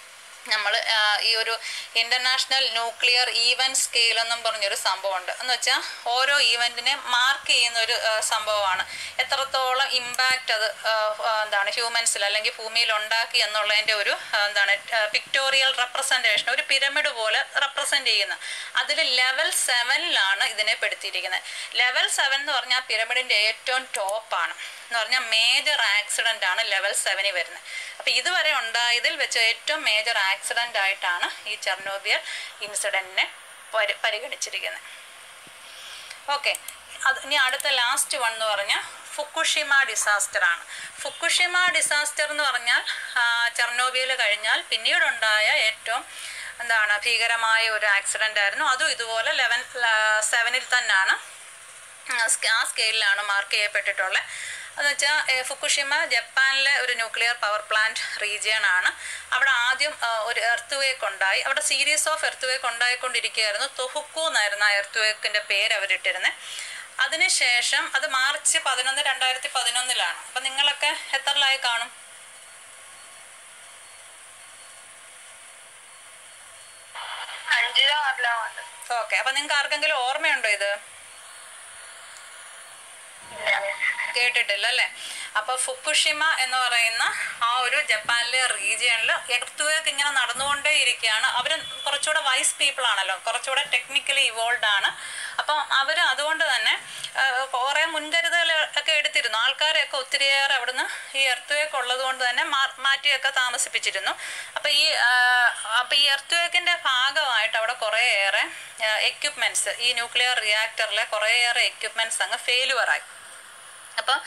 നമ്മൾ ഈ ഒരു ഇൻ്റർനാഷണൽ ന്യൂക്ലിയർ ഈവൻറ്റ് സ്കെയിൽ എന്നും പറഞ്ഞൊരു സംഭവമുണ്ട് എന്ന് വെച്ചാൽ ഓരോ ഈവൻറ്റിനെ മാർക്ക് ചെയ്യുന്ന ഒരു ആ, സംഭവമാണ് എത്രത്തോളം ഇമ്പാക്റ്റ് അത് ആ, ആ, എന്താണ് ഹ്യൂമൻസിൽ അല്ലെങ്കിൽ ഭൂമിയിൽ ഉണ്ടാക്കി എന്നുള്ളതിൻ്റെ ഒരു ആ, എന്താണ് പിക്ടോറിയൽ റെപ്രസെൻറ്റേഷൻ ഒരു പിരമിഡ് പോലെ റെപ്രസെൻറ്റ് ചെയ്യുന്നത് അതിൽ ലെവൽ സെവനിലാണ് ഇതിനെ പെടുത്തിയിരിക്കുന്നത് ലെവൽ സെവൻ എന്ന് പറഞ്ഞാൽ പിരമിഡിൻ്റെ ഏറ്റവും ടോപ്പാണ് എന്ന് പറഞ്ഞാൽ മേജർ ആക്സിഡൻ്റ് ആണ് ലെവൽ സെവനിൽ വരുന്നത് അപ്പോൾ ഇതുവരെ ഉണ്ടായതിൽ വെച്ച് ഏറ്റവും മേജർ ആക്സിഡൻ്റ് ആയിട്ടാണ് ഈ ചെർണോബിയൽ ഇൻസിഡൻറ്റിനെ പരി പരിഗണിച്ചിരിക്കുന്നത് ഓക്കെ അത് ഇനി അടുത്ത ലാസ്റ്റ് വൺ എന്ന് പറഞ്ഞാൽ ഫുക്കുഷിമ ഡിസാസ്റ്റർ ആണ് ഫുക്കുഷിമ ഡിസാസ്റ്റർ എന്ന് പറഞ്ഞാൽ ചെർണോബിയൽ കഴിഞ്ഞാൽ പിന്നീടുണ്ടായ ഏറ്റവും എന്താണ് ഭീകരമായ ഒരു ആക്സിഡൻ്റ് ആയിരുന്നു അതും ഇതുപോലെ ലെവൻ സെവനിൽ തന്നെയാണ് ആ സ്ക- ആ സ്കെയിലിലാണ് മാർക്ക് ചെയ്യപ്പെട്ടിട്ടുള്ളത് എന്ന് വെച്ചാൽ ഫുക്കുഷിമ ജപ്പാനിലെ ഒരു ന്യൂക്ലിയർ പവർ പ്ലാന്റ് റീജിയൺ ആണ് അവിടെ ആദ്യം ആ, ഒരു എർത്ത് വേക്ക് ഉണ്ടായി അവിടെ സീരീസ് ഓഫ് എർത്ത് വേക്ക് ഉണ്ടായിക്കൊണ്ടിരിക്കുകയായിരുന്നു തൊഹുക്കു എന്നായിരുന്നു ആ എർത്ത് വേക്കിൻ്റെ പേര് അവരിട്ടിരുന്നത് അതിനുശേഷം അത് മാർച്ച് പതിനൊന്ന് രണ്ടായിരത്തി പതിനൊന്നിലാണ് അപ്പം നിങ്ങളൊക്കെ എത്രലായി കാണും അഞ്ചിലോ ആറിലോ ഉണ്ട് ഓക്കെ അപ്പം നിങ്ങൾക്ക് ആർക്കെങ്കിലും ഓർമ്മയുണ്ടോ ഇത് ഇല്ല മിസ് കേട്ടിട്ടില്ല അല്ലേ അപ്പോൾ ഫുക്കുഷിമ എന്ന് പറയുന്ന ആ ഒരു ജപ്പാനിലെ റീജിയനിൽ എർത്തുവേക്ക് ഇങ്ങനെ നടന്നുകൊണ്ടേ ഇരിക്കുകയാണ് അവർ കുറച്ചുകൂടെ വൈസ് പീപ്പിൾ ആണല്ലോ കുറച്ചുകൂടെ ടെക്നിക്കലി ഇവോൾവ് ആണ് അപ്പം അവർ അതുകൊണ്ട് തന്നെ കുറേ മുൻകരുതൽ ഒക്കെ എടുത്തിരുന്നു ആൾക്കാരെയൊക്കെ ഒത്തിരിയേറെ അവിടുന്ന് ഈ എർത്തുവേക്ക് ഉള്ളത് കൊണ്ട് തന്നെ മാ- മാറ്റിയൊക്കെ താമസിപ്പിച്ചിരുന്നു അപ്പോൾ ഈ അപ്പോൾ ഈ എർത്തുവേക്കിൻ്റെ ഭാഗമായിട്ട് അവിടെ കുറേയേറെ എക്യുപ്മെൻറ്റ്സ് ഈ ന്യൂക്ലിയർ റിയാക്ടറിലെ കുറേയേറെ എക്യുപ്മെൻറ്റ്സ് അങ്ങ് ഫെയിലുവറായി അപ്പം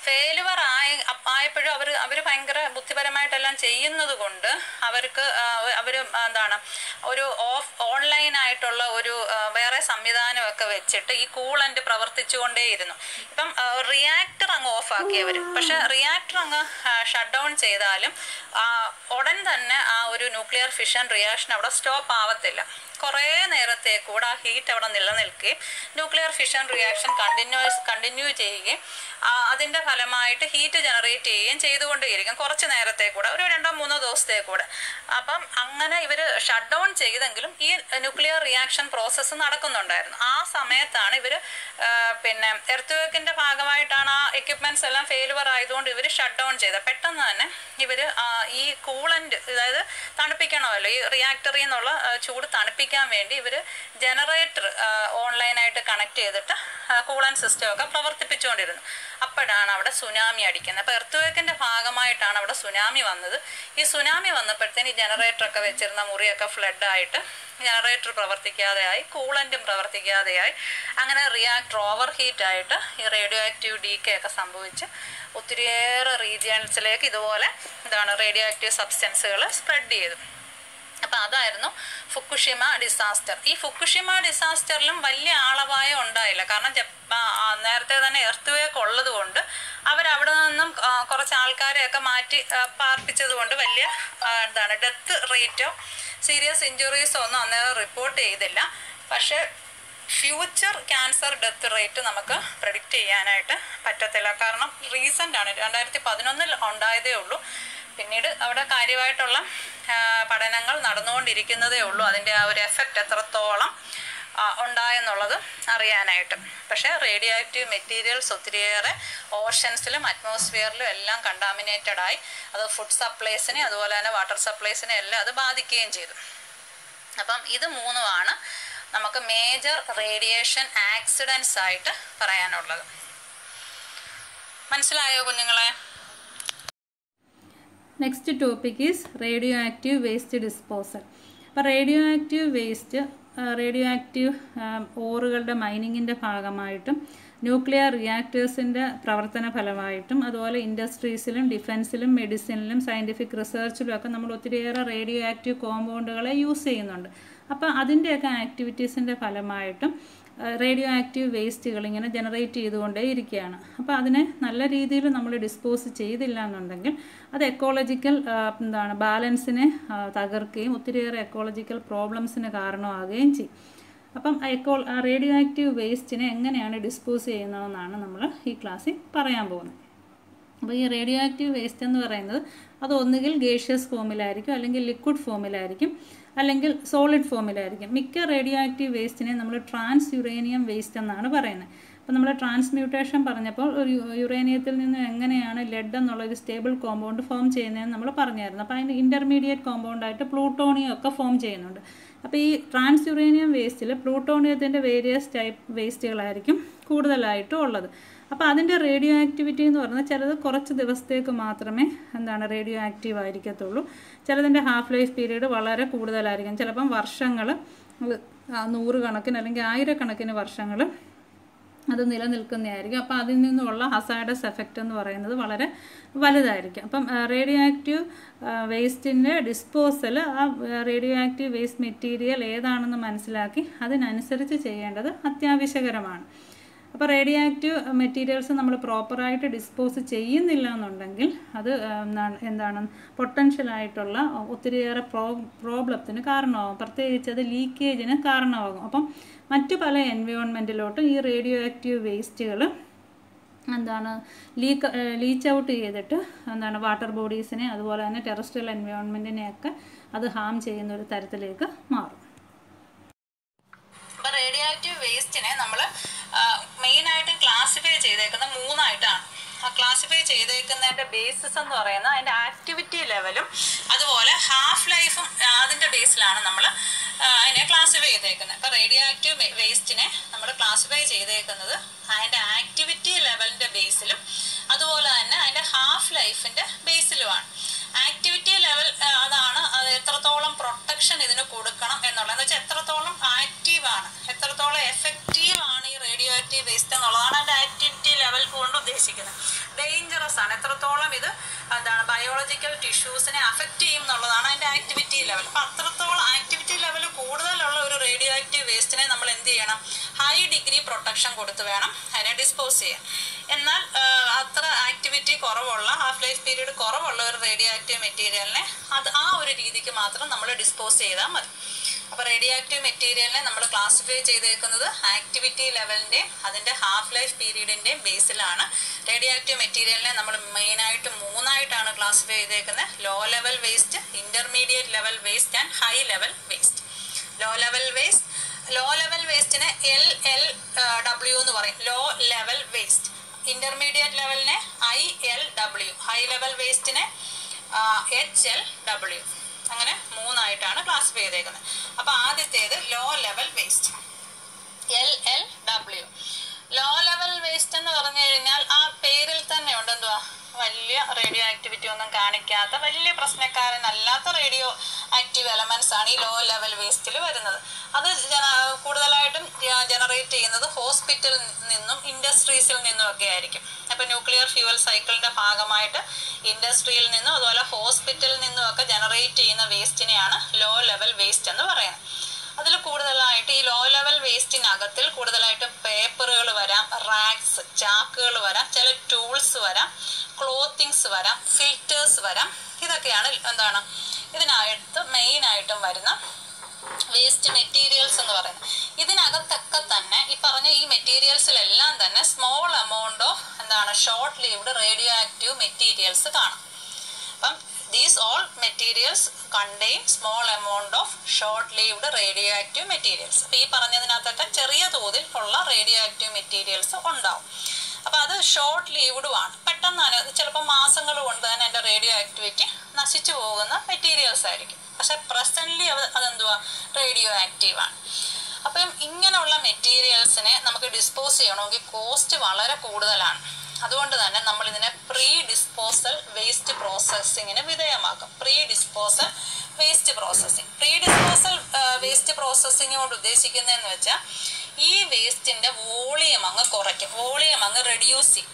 ഫെയിലുവർ ആയ അപ്പ- ആയപ്പോഴും അവർ അവർ ഭയങ്കര ബുദ്ധിപരമായിട്ടെല്ലാം ചെയ്യുന്നത് കൊണ്ട് അവർക്ക് അവർ എന്താണ് ഒരു ഓഫ് ഓൺലൈനായിട്ടുള്ള ഒരു ആ, വേറെ സംവിധാനമൊക്കെ വെച്ചിട്ട് ഈ കൂളൻ്റ് പ്രവർത്തിച്ചുകൊണ്ടേയിരുന്നു ഇപ്പം റിയാക്ടർ അങ്ങ് ഓഫ് ആക്കിയവർ പക്ഷെ റിയാക്ടർ അങ്ങ് ഷട്ട് ഡൗൺ ചെയ്താലും ആ, ഉടൻ തന്നെ ആ ഒരു ന്യൂക്ലിയർ ഫിഷൻ റിയാക്ഷൻ അവിടെ സ്റ്റോപ്പ് ആവത്തില്ല കുറേ നേരത്തേക്ക് കൂടെ ആ ഹീറ്റ് അവിടെ നിലനിൽക്കുകയും nuclear fission reaction continues continue ചെയ്യുകയും ആ, അതിൻ്റെ ഫലമായിട്ട് ഹീറ്റ് ജനറേറ്റ് ചെയ്യുകയും ചെയ്തുകൊണ്ടേയിരിക്കും കുറച്ച് നേരത്തെ കൂടെ ഒരു രണ്ടോ മൂന്നോ ദിവസത്തെ കൂടെ അപ്പം അങ്ങനെ ഇവർ ഷട്ട് ഡൗൺ ചെയ്തെങ്കിലും ഈ ന്യൂക്ലിയർ റിയാക്ഷൻ പ്രോസസ്സ് നടക്കുന്നുണ്ടായിരുന്നു ആ സമയത്താണ് ഇവർ പിന്നെ എർത്ത് വേക്കിൻ്റെ ഭാഗമായിട്ടാണ് ആ എക്യുപ്മെൻറ്റ്സ് എല്ലാം ഫെയിലുവർ ആയതുകൊണ്ട് ഇവർ ഷട്ട് ഡൗൺ ചെയ്തത് പെട്ടെന്ന് തന്നെ ഇവർ ഈ കൂളൻ്റ് അതായത് തണുപ്പിക്കണമല്ലോ ഈ റിയാക്ടറിൽ നിന്നുള്ള ആ, ചൂട് തണുപ്പിക്കാൻ വേണ്ടി ഇവർ ജനറേറ്റർ ഓൺലൈനായിട്ട് കണക്ട് ചെയ്തിട്ട് കൂളൻ സിസ്റ്റം ഒക്കെ പ്രവർത്തിപ്പിച്ചുകൊണ്ടിരുന്നു അപ്പോഴാണ് അവിടെ സുനാമി അടിക്കുന്നത് അപ്പോൾ എർത്തുവേക്കിൻ്റെ ഭാഗമായിട്ടാണ് അവിടെ സുനാമി വന്നത് ഈ സുനാമി വന്നപ്പോഴത്തേന് ഈ ജനറേറ്ററൊക്കെ വെച്ചിരുന്ന മുറിയൊക്കെ ഫ്ലഡായിട്ട് ജനറേറ്റർ പ്രവർത്തിക്കാതെയായി കൂളൻറ്റും പ്രവർത്തിക്കാതെയായി അങ്ങനെ റിയാക്ടർ ഓവർ ഹീറ്റായിട്ട് ഈ റേഡിയോ ആക്റ്റീവ് ഡി കെ ഒക്കെ സംഭവിച്ച് ഒത്തിരിയേറെ റീജിയൻസിലേക്ക് ഇതുപോലെ എന്താണ് റേഡിയോ ആക്റ്റീവ് സബ്സ്റ്റൻസുകൾ സ്പ്രെഡ് ചെയ്തു അപ്പം അതായിരുന്നു ഫുക്കുഷിമ ഡിസാസ്റ്റർ ഈ ഫുക്കുഷിമ ഡിസാസ്റ്ററിലും വലിയ ആളപായം ഉണ്ടായില്ല കാരണം ജപ്പ- ആ, നേരത്തെ തന്നെ എർത്ത് വേക്ക് ഉള്ളത് കൊണ്ട് അവരവിടെ നിന്നും ആ, കുറച്ച് ആൾക്കാരെയൊക്കെ മാറ്റി ആ, പാർപ്പിച്ചത് കൊണ്ട് വലിയ ആ, എന്താണ് ഡെത്ത് റേറ്റോ സീരിയസ് ഇഞ്ചുറീസോ ഒന്നും അന്നേരം റിപ്പോർട്ട് ചെയ്തില്ല പക്ഷേ ഫ്യൂച്ചർ ക്യാൻസർ ഡെത്ത് റേറ്റ് നമുക്ക് പ്രഡിക്റ്റ് ചെയ്യാനായിട്ട് പറ്റത്തില്ല കാരണം റീസെൻ്റ് ആണ് രണ്ടായിരത്തി പതിനൊന്നിൽ ഉണ്ടായതേ ഉള്ളൂ പിന്നീട് അവിടെ കാര്യമായിട്ടുള്ള ആ, പഠനങ്ങൾ നടന്നുകൊണ്ടിരിക്കുന്നതേ ഉള്ളൂ അതിൻ്റെ ആ ഒരു എഫക്റ്റ് എത്രത്തോളം ആ, ഉണ്ടായെന്നുള്ളത് അറിയാനായിട്ട് പക്ഷേ റേഡിയോ ആക്റ്റീവ് മെറ്റീരിയൽസ് ഒത്തിരിയേറെ ഓഷൻസിലും അറ്റ്മോസ്ഫിയറിലും എല്ലാം കണ്ടാമിനേറ്റഡ് ആയി അത് ഫുഡ് സപ്ലൈസിനെ അതുപോലെ തന്നെ വാട്ടർ സപ്ലൈസിനെ എല്ലാം അത് ബാധിക്കുകയും ചെയ്തു അപ്പം ഇത് മൂന്നുമാണ് നമുക്ക് മേജർ റേഡിയേഷൻ ആക്സിഡൻസ് ആയിട്ട് പറയാനുള്ളത് മനസ്സിലായോ കുഞ്ഞുങ്ങളെ next topic is radio active waste disposal അപ്പോൾ radio active waste radio active ഓറുകളുടെ മൈനിങ്ങിൻ്റെ ഭാഗമായിട്ടും ന്യൂക്ലിയർ റിയാക്ടേഴ്സിൻ്റെ പ്രവർത്തന ഫലമായിട്ടും അതുപോലെ ഇൻഡസ്ട്രീസിലും ഡിഫൻസിലും മെഡിസിനിലും സയൻറ്റിഫിക് റിസർച്ചിലും ഒക്കെ നമ്മൾ ഒത്തിരിയേറെ റേഡിയോ ആക്റ്റീവ് കോമ്പൗണ്ടുകളെ യൂസ് ചെയ്യുന്നുണ്ട് അപ്പോൾ അതിൻ്റെയൊക്കെ ആക്ടിവിറ്റീസിൻ്റെ ഫലമായിട്ടും റേഡിയോ ആക്റ്റീവ് വേസ്റ്റുകൾ ഇങ്ങനെ ജനറേറ്റ് ചെയ്തുകൊണ്ടേ ഇരിക്കുകയാണ് അപ്പോൾ അതിനെ നല്ല രീതിയിൽ നമ്മൾ ഡിസ്പോസ് ചെയ്തില്ല എന്നുണ്ടെങ്കിൽ അത് എക്കോളജിക്കൽ എന്താണ് ബാലൻസിനെ ആ, തകർക്കുകയും ഒത്തിരിയേറെ എക്കോളജിക്കൽ പ്രോബ്ലംസിന് കാരണമാകുകയും ചെയ്യും അപ്പം എക്കോ റേഡിയോ ആക്റ്റീവ് വേസ്റ്റിനെ എങ്ങനെയാണ് ഡിസ്പോസ് ചെയ്യുന്നതെന്നാണ് നമ്മൾ ഈ ക്ലാസ്സിൽ പറയാൻ പോകുന്നത് അപ്പോൾ ഈ റേഡിയോ ആക്റ്റീവ് വേസ്റ്റ് എന്ന് പറയുന്നത് അത് ഒന്നുകിൽ ഗേഷ്യസ് ഫോമിലായിരിക്കും അല്ലെങ്കിൽ ലിക്വിഡ് ഫോമിലായിരിക്കും അല്ലെങ്കിൽ സോളിഡ് ഫോമിലായിരിക്കും മിക്ക റേഡിയോ ആക്റ്റീവ് വേസ്റ്റിനെ നമ്മൾ ട്രാൻസ് യുറേനിയം വേസ്റ്റ് എന്നാണ് പറയുന്നത് അപ്പോൾ നമ്മൾ ട്രാൻസ്മ്യൂട്ടേഷൻ പറഞ്ഞപ്പോൾ ഒരു യു- യുറേനിയത്തിൽ നിന്ന് എങ്ങനെയാണ് ലെഡ് എന്നുള്ള ഒരു സ്റ്റേബിൾ കോമ്പൗണ്ട് ഫോം ചെയ്യുന്നതെന്ന് നമ്മൾ പറഞ്ഞായിരുന്നു അപ്പോൾ അതിന് ഇൻ്റർമീഡിയറ്റ് കോമ്പൗണ്ടായിട്ട് പ്ലൂട്ടോണിയം ഒക്കെ ഫോം ചെയ്യുന്നുണ്ട് അപ്പോൾ ഈ ട്രാൻസ് യുറേനിയം വേസ്റ്റിൽ പ്ലൂട്ടോണിയത്തിൻ്റെ വേരിയസ് ടൈപ്പ് വേസ്റ്റുകളായിരിക്കും കൂടുതലായിട്ടും ഉള്ളത് അപ്പോൾ അതിൻ്റെ റേഡിയോ ആക്ടിവിറ്റി എന്ന് പറഞ്ഞാൽ ചിലത് കുറച്ച് ദിവസത്തേക്ക് മാത്രമേ എന്താണ് റേഡിയോ ആക്റ്റീവ് ആയിരിക്കത്തുള്ളൂ ചിലതിൻ്റെ ഹാഫ് ലൈഫ് പീരീഡ് വളരെ കൂടുതലായിരിക്കും ചിലപ്പം വർഷങ്ങൾ നൂറ് കണക്കിന് അല്ലെങ്കിൽ ആയിരക്കണക്കിന് വർഷങ്ങൾ അത് നിലനിൽക്കുന്നതായിരിക്കും അപ്പോൾ അതിൽ നിന്നുള്ള ഹസാഡസ് എഫക്റ്റ് എന്ന് പറയുന്നത് വളരെ വലുതായിരിക്കും അപ്പം റേഡിയോ ആക്റ്റീവ് വേസ്റ്റിൻ്റെ ഡിസ്പോസൽ ആ റേഡിയോ ആക്റ്റീവ് വേസ്റ്റ് മെറ്റീരിയൽ ഏതാണെന്ന് മനസ്സിലാക്കി അതിനനുസരിച്ച് ചെയ്യേണ്ടത് അത്യാവശ്യകരമാണ് അപ്പോൾ റേഡിയോ ആക്റ്റീവ് മെറ്റീരിയൽസ് നമ്മൾ പ്രോപ്പറായിട്ട് ഡിസ്പോസ് ചെയ്യുന്നില്ല എന്നുണ്ടെങ്കിൽ അത് ആ, എന്താണ് എന്താണ് പൊട്ടൻഷ്യലായിട്ടുള്ള ഒത്തിരിയേറെ പ്രോ പ്രോബ്ലത്തിന് കാരണമാകും പ്രത്യേകിച്ച് അത് ലീക്കേജിന് കാരണമാകും അപ്പം മറ്റു പല എൻവയോൺമെൻറ്റിലോട്ടും ഈ റേഡിയോ ആക്റ്റീവ് വേസ്റ്റുകൾ എന്താണ് ലീക്ക് ലീച്ച് ഔട്ട് ചെയ്തിട്ട് എന്താണ് വാട്ടർ ബോഡീസിനെ അതുപോലെ തന്നെ ടെറസ്ട്രിയൽ എൻവയോൺമെൻറ്റിനെയൊക്കെ അത് ഹാം ചെയ്യുന്ന ഒരു തരത്തിലേക്ക് മാറും അപ്പോൾ റേഡിയോ ആക്റ്റീവ് വേസ്റ്റിനെ നമ്മൾ മെയിനായിട്ടും ക്ലാസിഫൈ ചെയ്തേക്കുന്ന മൂന്നായിട്ടാണ് ആ ക്ലാസിഫൈ ചെയ്തേക്കുന്നതിൻ്റെ ബേസിസ് എന്ന് പറയുന്നത് അതിൻ്റെ ആക്ടിവിറ്റി ലെവലും അതുപോലെ ഹാഫ് ലൈഫും അതിൻ്റെ ബേസിലാണ് നമ്മൾ അതിനെ ക്ലാസിഫൈ ചെയ്തേക്കുന്നത് അപ്പോൾ റേഡിയോ ആക്റ്റീവ് വേസ്റ്റിനെ നമ്മൾ ക്ലാസിഫൈ ചെയ്തേക്കുന്നത് അതിൻ്റെ ആക്ടിവിറ്റി ലെവലിൻ്റെ ബേസിലും അതുപോലെ തന്നെ അതിൻ്റെ ഹാഫ് ലൈഫിൻ്റെ ബേസിലുമാണ് ആക്ടിവിറ്റി ലെവൽ അതാണ് അത് എത്രത്തോളം പ്രൊട്ടക്ഷൻ ഇതിന് കൊടുക്കണം എന്നുള്ളത് എന്ന് വെച്ചാൽ എത്രത്തോളം ആക്റ്റീവ് ആണ് എത്രത്തോളം എഫക്റ്റീവ് ആണ് ഈ റേഡിയോ ആക്റ്റീവ് വേസ്റ്റ് എന്നുള്ളതാണ് അതിൻ്റെ ആക്ടിവിറ്റി ലെവൽ കൊണ്ട് ഉദ്ദേശിക്കുന്നത് ഡേഞ്ചർ എത്രത്തോളം ഇത് എന്താണ് ബയോളജിക്കൽ ടിഷ്യൂസിനെ അഫക്റ്റ് ചെയ്യും എന്നുള്ളതാണ് അതിൻ്റെ ആക്ടിവിറ്റി ലെവൽ അപ്പം അത്രത്തോളം ആക്ടിവിറ്റി ലെവൽ കൂടുതലുള്ള ഒരു റേഡിയോ ആക്റ്റീവ് വേസ്റ്റിനെ നമ്മൾ എന്ത് ചെയ്യണം ഹൈ ഡിഗ്രി പ്രൊട്ടക്ഷൻ കൊടുത്ത് വേണം അതിനെ ഡിസ്പോസ് ചെയ്യാൻ എന്നാൽ ആ, അത്ര ആക്ടിവിറ്റി കുറവുള്ള ഹാഫ് ലൈഫ് പീരീഡ് കുറവുള്ള ഒരു റേഡിയോ ആക്റ്റീവ് മെറ്റീരിയലിനെ അത് ആ ഒരു രീതിക്ക് മാത്രം നമ്മൾ ഡിസ്പോസ് ചെയ്താൽ മതി അപ്പോൾ റേഡിയോ ആക്റ്റീവ് മെറ്റീരിയലിനെ നമ്മൾ ക്ലാസിഫൈ ചെയ്തേക്കുന്നത് ആക്ടിവിറ്റി ലെവലിൻ്റെയും അതിൻ്റെ ഹാഫ് ലൈഫ് പീരീഡിൻ്റെയും ബേസിലാണ് റേഡിയോ ആക്റ്റീവ് മെറ്റീരിയലിനെ നമ്മൾ മെയിനായിട്ട് മൂന്നായിട്ടാണ് ക്ലാസിഫൈ ചെയ്തേക്കുന്നത് low level waste intermediate level waste and high level waste low level waste low level വേസ്റ്റിനെ എൽ എൽ ഡബ്ല്യു എന്ന് പറയും ലോ ലെവൽ വേസ്റ്റ് ഇന്റർമീഡിയറ്റ് ലെവലിനെ I L W high level വേസ്റ്റിനെ എച്ച് എൽ ഡബ്ല്യു അങ്ങനെ മൂന്നായിട്ടാണ് classify ചെയ്തേക്കുന്നത് അപ്പോൾ ആദ്യത്തേത് low level waste L L W low level waste എന്ന് പറഞ്ഞു കഴിഞ്ഞാൽ ആ പേരിൽ തന്നെ ഉണ്ട് എന്തുവാ വലിയ റേഡിയോ ആക്ടിവിറ്റി ഒന്നും കാണിക്കാത്ത വലിയ പ്രശ്നക്കാരനല്ലാത്ത റേഡിയോ ആക്റ്റീവ് എലമെന്റ്സ് ആണ് ഈ ലോ ലെവൽ വേസ്റ്റിൽ വരുന്നത് അത് ജന കൂടുതലായിട്ടും ജനറേറ്റ് ചെയ്യുന്നത് ഹോസ്പിറ്റലിൽ നിന്നും ഇൻഡസ്ട്രീസിൽ നിന്നും ഒക്കെ ആയിരിക്കും അപ്പോൾ ന്യൂക്ലിയർ ഫ്യൂവൽ സൈക്കിളിന്റെ ഭാഗമായിട്ട് ഇൻഡസ്ട്രിയിൽ നിന്നും അതുപോലെ ഹോസ്പിറ്റലിൽ നിന്നും ഒക്കെ ജനറേറ്റ് ചെയ്യുന്ന വേസ്റ്റിനെയാണ് ലോ ലെവൽ വേസ്റ്റ് എന്ന് പറയുന്നത് അതിൽ കൂടുതലായിട്ട് ഈ ലോ ലെവൽ വേസ്റ്റിനകത്തിൽ കൂടുതലായിട്ട് പേപ്പറുകൾ വരാം റാക്സ് ചാക്കുകൾ വരാം ചില ടൂൾസ് വരാം ക്ലോത്തിങ്സ് വരാം ഫിൽറ്റേഴ്സ് വരാം ഇതൊക്കെയാണ് എന്താണ് ഇതിനകത്ത് മെയിനായിട്ടും വരുന്ന വേസ്റ്റ് മെറ്റീരിയൽസ് എന്ന് പറയുന്നത് ഇതിനകത്തൊക്കെ തന്നെ ഈ പറഞ്ഞ ഈ മെറ്റീരിയൽസിലെല്ലാം തന്നെ സ്മോൾ എമൗണ്ട് ഓഫ് എന്താണ് short lived radio active materials കാണാം അപ്പം these all materials contain small amount of short lived radio active materials അപ്പോൾ ഈ പറഞ്ഞതിനകത്തൊക്കെ ചെറിയ തോതിൽ ഉള്ള റേഡിയോ ആക്റ്റീവ് മെറ്റീരിയൽസ് ഉണ്ടാവും അപ്പോൾ അത് ഷോർട്ട് ലീവ്ഡുമാണ് പെട്ടെന്ന് തന്നെ അത് ചിലപ്പോൾ മാസങ്ങൾ കൊണ്ട് തന്നെ എൻ്റെ റേഡിയോ ആക്ടിവിറ്റി നശിച്ചു പോകുന്ന മെറ്റീരിയൽസ് ആയിരിക്കും പക്ഷെ പ്രസൻ്റ്ലി അത് അതെന്തുവാ റേഡിയോ ആക്റ്റീവാണ് അപ്പം ഇങ്ങനെയുള്ള മെറ്റീരിയൽസിനെ നമുക്ക് ഡിസ്പോസ് ചെയ്യണമെങ്കിൽ കോസ്റ്റ് വളരെ കൂടുതലാണ് അതുകൊണ്ട് തന്നെ നമ്മൾ ഇതിനെ പ്രീ ഡിസ്പോസൽ വേസ്റ്റ് പ്രോസസ്സിങ്ങിന് വിധേയമാക്കും pre disposal waste processing pre disposal waste processing കൊണ്ട് ഉദ്ദേശിക്കുന്നതെന്ന് വെച്ചാൽ ഈ വേസ്റ്റിന്റെ വോളിയം അങ്ങ് കുറയ്ക്കും വോളിയം അങ്ങ് റെഡ്യൂസ് ചെയ്യും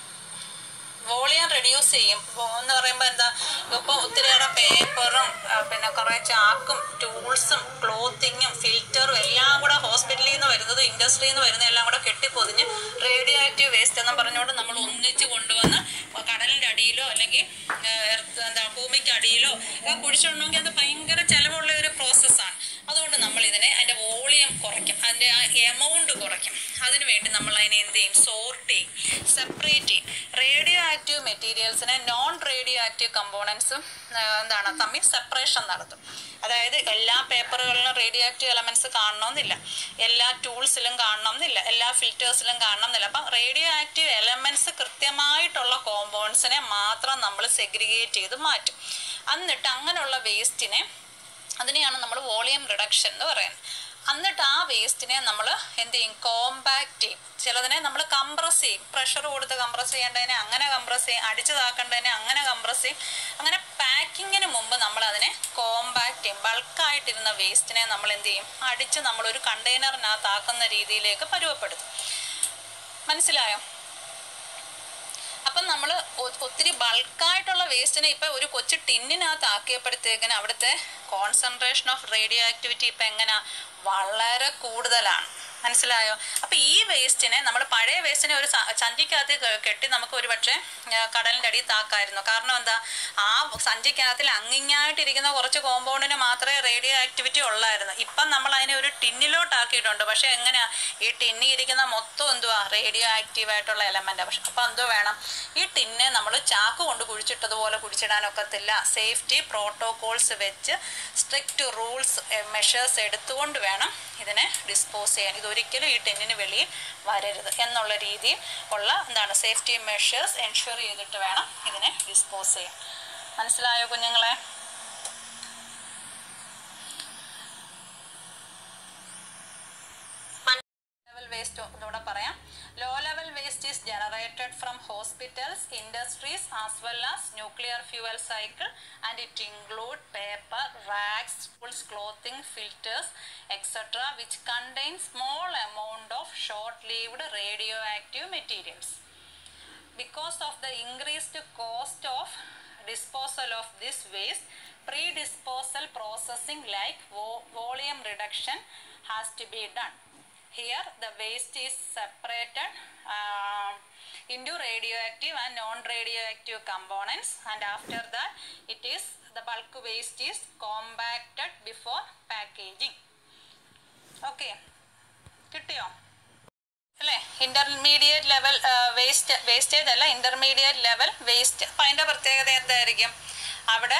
വോളിയം റെഡ്യൂസ് ചെയ്യും വോ- എന്ന് പറയുമ്പോൾ എന്താ ഇപ്പം ഒത്തിരിയേറെ പേപ്പറും പിന്നെ കുറേ ചാക്കും ടൂൾസും ക്ലോത്തിങ്ങും ഫിൽറ്ററും എല്ലാം കൂടെ ഹോസ്പിറ്റലിൽ നിന്ന് വരുന്നത് ഇൻഡസ്ട്രിയിൽ നിന്ന് വരുന്ന എല്ലാം കൂടെ കെട്ടിപ്പൊതിഞ്ഞ് റേഡിയോ ആക്റ്റീവ് വേസ്റ്റ് എന്ന് പറഞ്ഞുകൊണ്ട് നമ്മൾ ഒന്നിച്ച് കൊണ്ടുവന്ന് കടലിൻ്റെ അടിയിലോ അല്ലെങ്കിൽ എന്താ ഭൂമിക്ക് അടിയിലോ ഒക്കെ കുഴിച്ചിടണമെങ്കിൽ അത് ഭയങ്കര ചിലവുള്ള ഒരു പ്രോസസ്സാണ് അതുകൊണ്ട് നമ്മൾ ഇതിനെ അതിൻ്റെ വോളിയം കുറയ്ക്കും അതിൻ്റെ ആ എമൗണ്ട് കുറയ്ക്കും അതിനുവേണ്ടി നമ്മൾ അതിനെ എന്ത് ചെയ്യും സോർട്ട് ചെയ്യും സെപ്പറേറ്റ് ചെയ്യും റേഡിയോ ആക്റ്റീവ് മെറ്റീരിയൽസിനെ നോൺ റേഡിയോ ആക്റ്റീവ് കമ്പോണൻസും എന്താണ് തമ്മിൽ സെപ്പറേഷൻ നടത്തും അതായത് എല്ലാ പേപ്പറുകളിലും റേഡിയോ ആക്റ്റീവ് എലമെന്റ്സ് കാണണമെന്നില്ല എല്ലാ ടൂൾസിലും കാണണമെന്നില്ല എല്ലാ ഫിൽറ്റേഴ്സിലും കാണണമെന്നില്ല അപ്പം റേഡിയോ ആക്റ്റീവ് എലമെന്റ്സ് കൃത്യമായിട്ടുള്ള കോമ്പൗണ്ട്സിനെ മാത്രം നമ്മൾ സെഗ്രിഗേറ്റ് ചെയ്ത് മാറ്റും എന്നിട്ട് അങ്ങനെയുള്ള വേസ്റ്റിനെ അതിനെയാണ് നമ്മൾ വോളിയം റിഡക്ഷൻ എന്ന് പറയുന്നത് എന്നിട്ട് ആ വേസ്റ്റിനെ നമ്മൾ എന്ത് ചെയ്യും കോമ്പാക്ട് ചെയ്യും ചിലതിനെ നമ്മൾ കംപ്രസ് ചെയ്യും പ്രഷർ കൊടുത്ത് കംപ്രസ് ചെയ്യേണ്ടതിനെ അങ്ങനെ കംപ്രസ് ചെയ്യും അടിച്ചതാക്കേണ്ടതിനെ അങ്ങനെ കംപ്രസ് ചെയ്യും അങ്ങനെ പാക്കിങ്ങിന് മുമ്പ് നമ്മൾ അതിനെ കോമ്പാക്ട് ചെയ്യും ബൾക്കായിട്ടിരുന്ന വേസ്റ്റിനെ നമ്മൾ എന്ത് ചെയ്യും അടിച്ച് നമ്മളൊരു കണ്ടെയ്നറിനകത്താക്കുന്ന രീതിയിലേക്ക് പരുവപ്പെടുത്തും മനസ്സിലായോ അപ്പം നമ്മൾ ഒത്തിരി ബൾക്കായിട്ടുള്ള വേസ്റ്റിനെ ഇപ്പം ഒരു കൊച്ചു ടിന്നിനകത്ത് ആക്കിയപ്പോഴത്തേക്കിന് അവിടുത്തെ കോൺസെൻട്രേഷൻ ഓഫ് റേഡിയോ ആക്ടിവിറ്റി ഇപ്പം എങ്ങനെ വളരെ കൂടുതലാണ് മനസ്സിലായോ അപ്പം ഈ വേസ്റ്റിനെ നമ്മൾ പഴയ വേസ്റ്റിനെ ഒരു സ- സഞ്ചിക്കകത്ത് കെ- കെട്ടി നമുക്ക് ഒരു പക്ഷേ കടലിൻ്റെ അടിയിൽ താക്കായിരുന്നു കാരണം എന്താ ആ സഞ്ചിക്കകത്തിൽ അങ്ങിങ്ങായിട്ടിരിക്കുന്ന കുറച്ച് കോമ്പൗണ്ടിന് മാത്രമേ റേഡിയോ ആക്ടിവിറ്റി ഉള്ളായിരുന്നു ഇപ്പം നമ്മൾ അതിനെ ഒരു ടിന്നിലോട്ടാക്കിയിട്ടുണ്ട് പക്ഷെ എങ്ങനെയാ ഈ ടിന്നി ഇരിക്കുന്ന മൊത്തം എന്തുവാ റേഡിയോ ആക്റ്റീവ് ആയിട്ടുള്ള എലമെൻറ്റാണ് പക്ഷെ അപ്പം എന്തോ വേണം ഈ ടിന്നെ നമ്മൾ ചാക്ക് കൊണ്ട് കുഴിച്ചിട്ടതുപോലെ കുഴിച്ചിടാനൊക്കത്തില്ല സേഫ്റ്റി പ്രോട്ടോകോൾസ് വെച്ച് സ്ട്രിക്റ്റ് റൂൾസ് മെഷേഴ്സ് എടുത്തുകൊണ്ട് വേണം ഇതിനെ ഡിസ്പോസ് ചെയ്യാൻ ഇതൊരിക്കലും ഈ ടെന്നിന് വെളിയിൽ വരരുത് എന്നുള്ള രീതിയിൽ ഉള്ള എന്താണ് സേഫ്റ്റി മെഷേഴ്സ് എൻഷുർ ചെയ്തിട്ട് വേണം ഇതിനെ ഡിസ്പോസ് ചെയ്യാൻ മനസ്സിലായോ കുഞ്ഞുങ്ങളെ ലെവൽ വേസ്റ്റ് ഒന്നുകൂടെ പറയാം low level waste is generated from hospitals industries as well as nuclear fuel cycle and it include paper rags tools clothing filters etcetera which contain small amount of short lived radio active materials because of the increased cost of disposal of this waste pre-disposal processing like vo- volume reduction has to be done here the waste is separated uh, into radioactive and non-radioactive components and after that it is the bulk waste is compacted before packaging okay കിട്ടിയോ അല്ലേ intermediate level waste wastage അല്ല intermediate level waste അപ്പം അതിൻ്റെ പ്രത്യേകത എന്തായിരിക്കും അവിടെ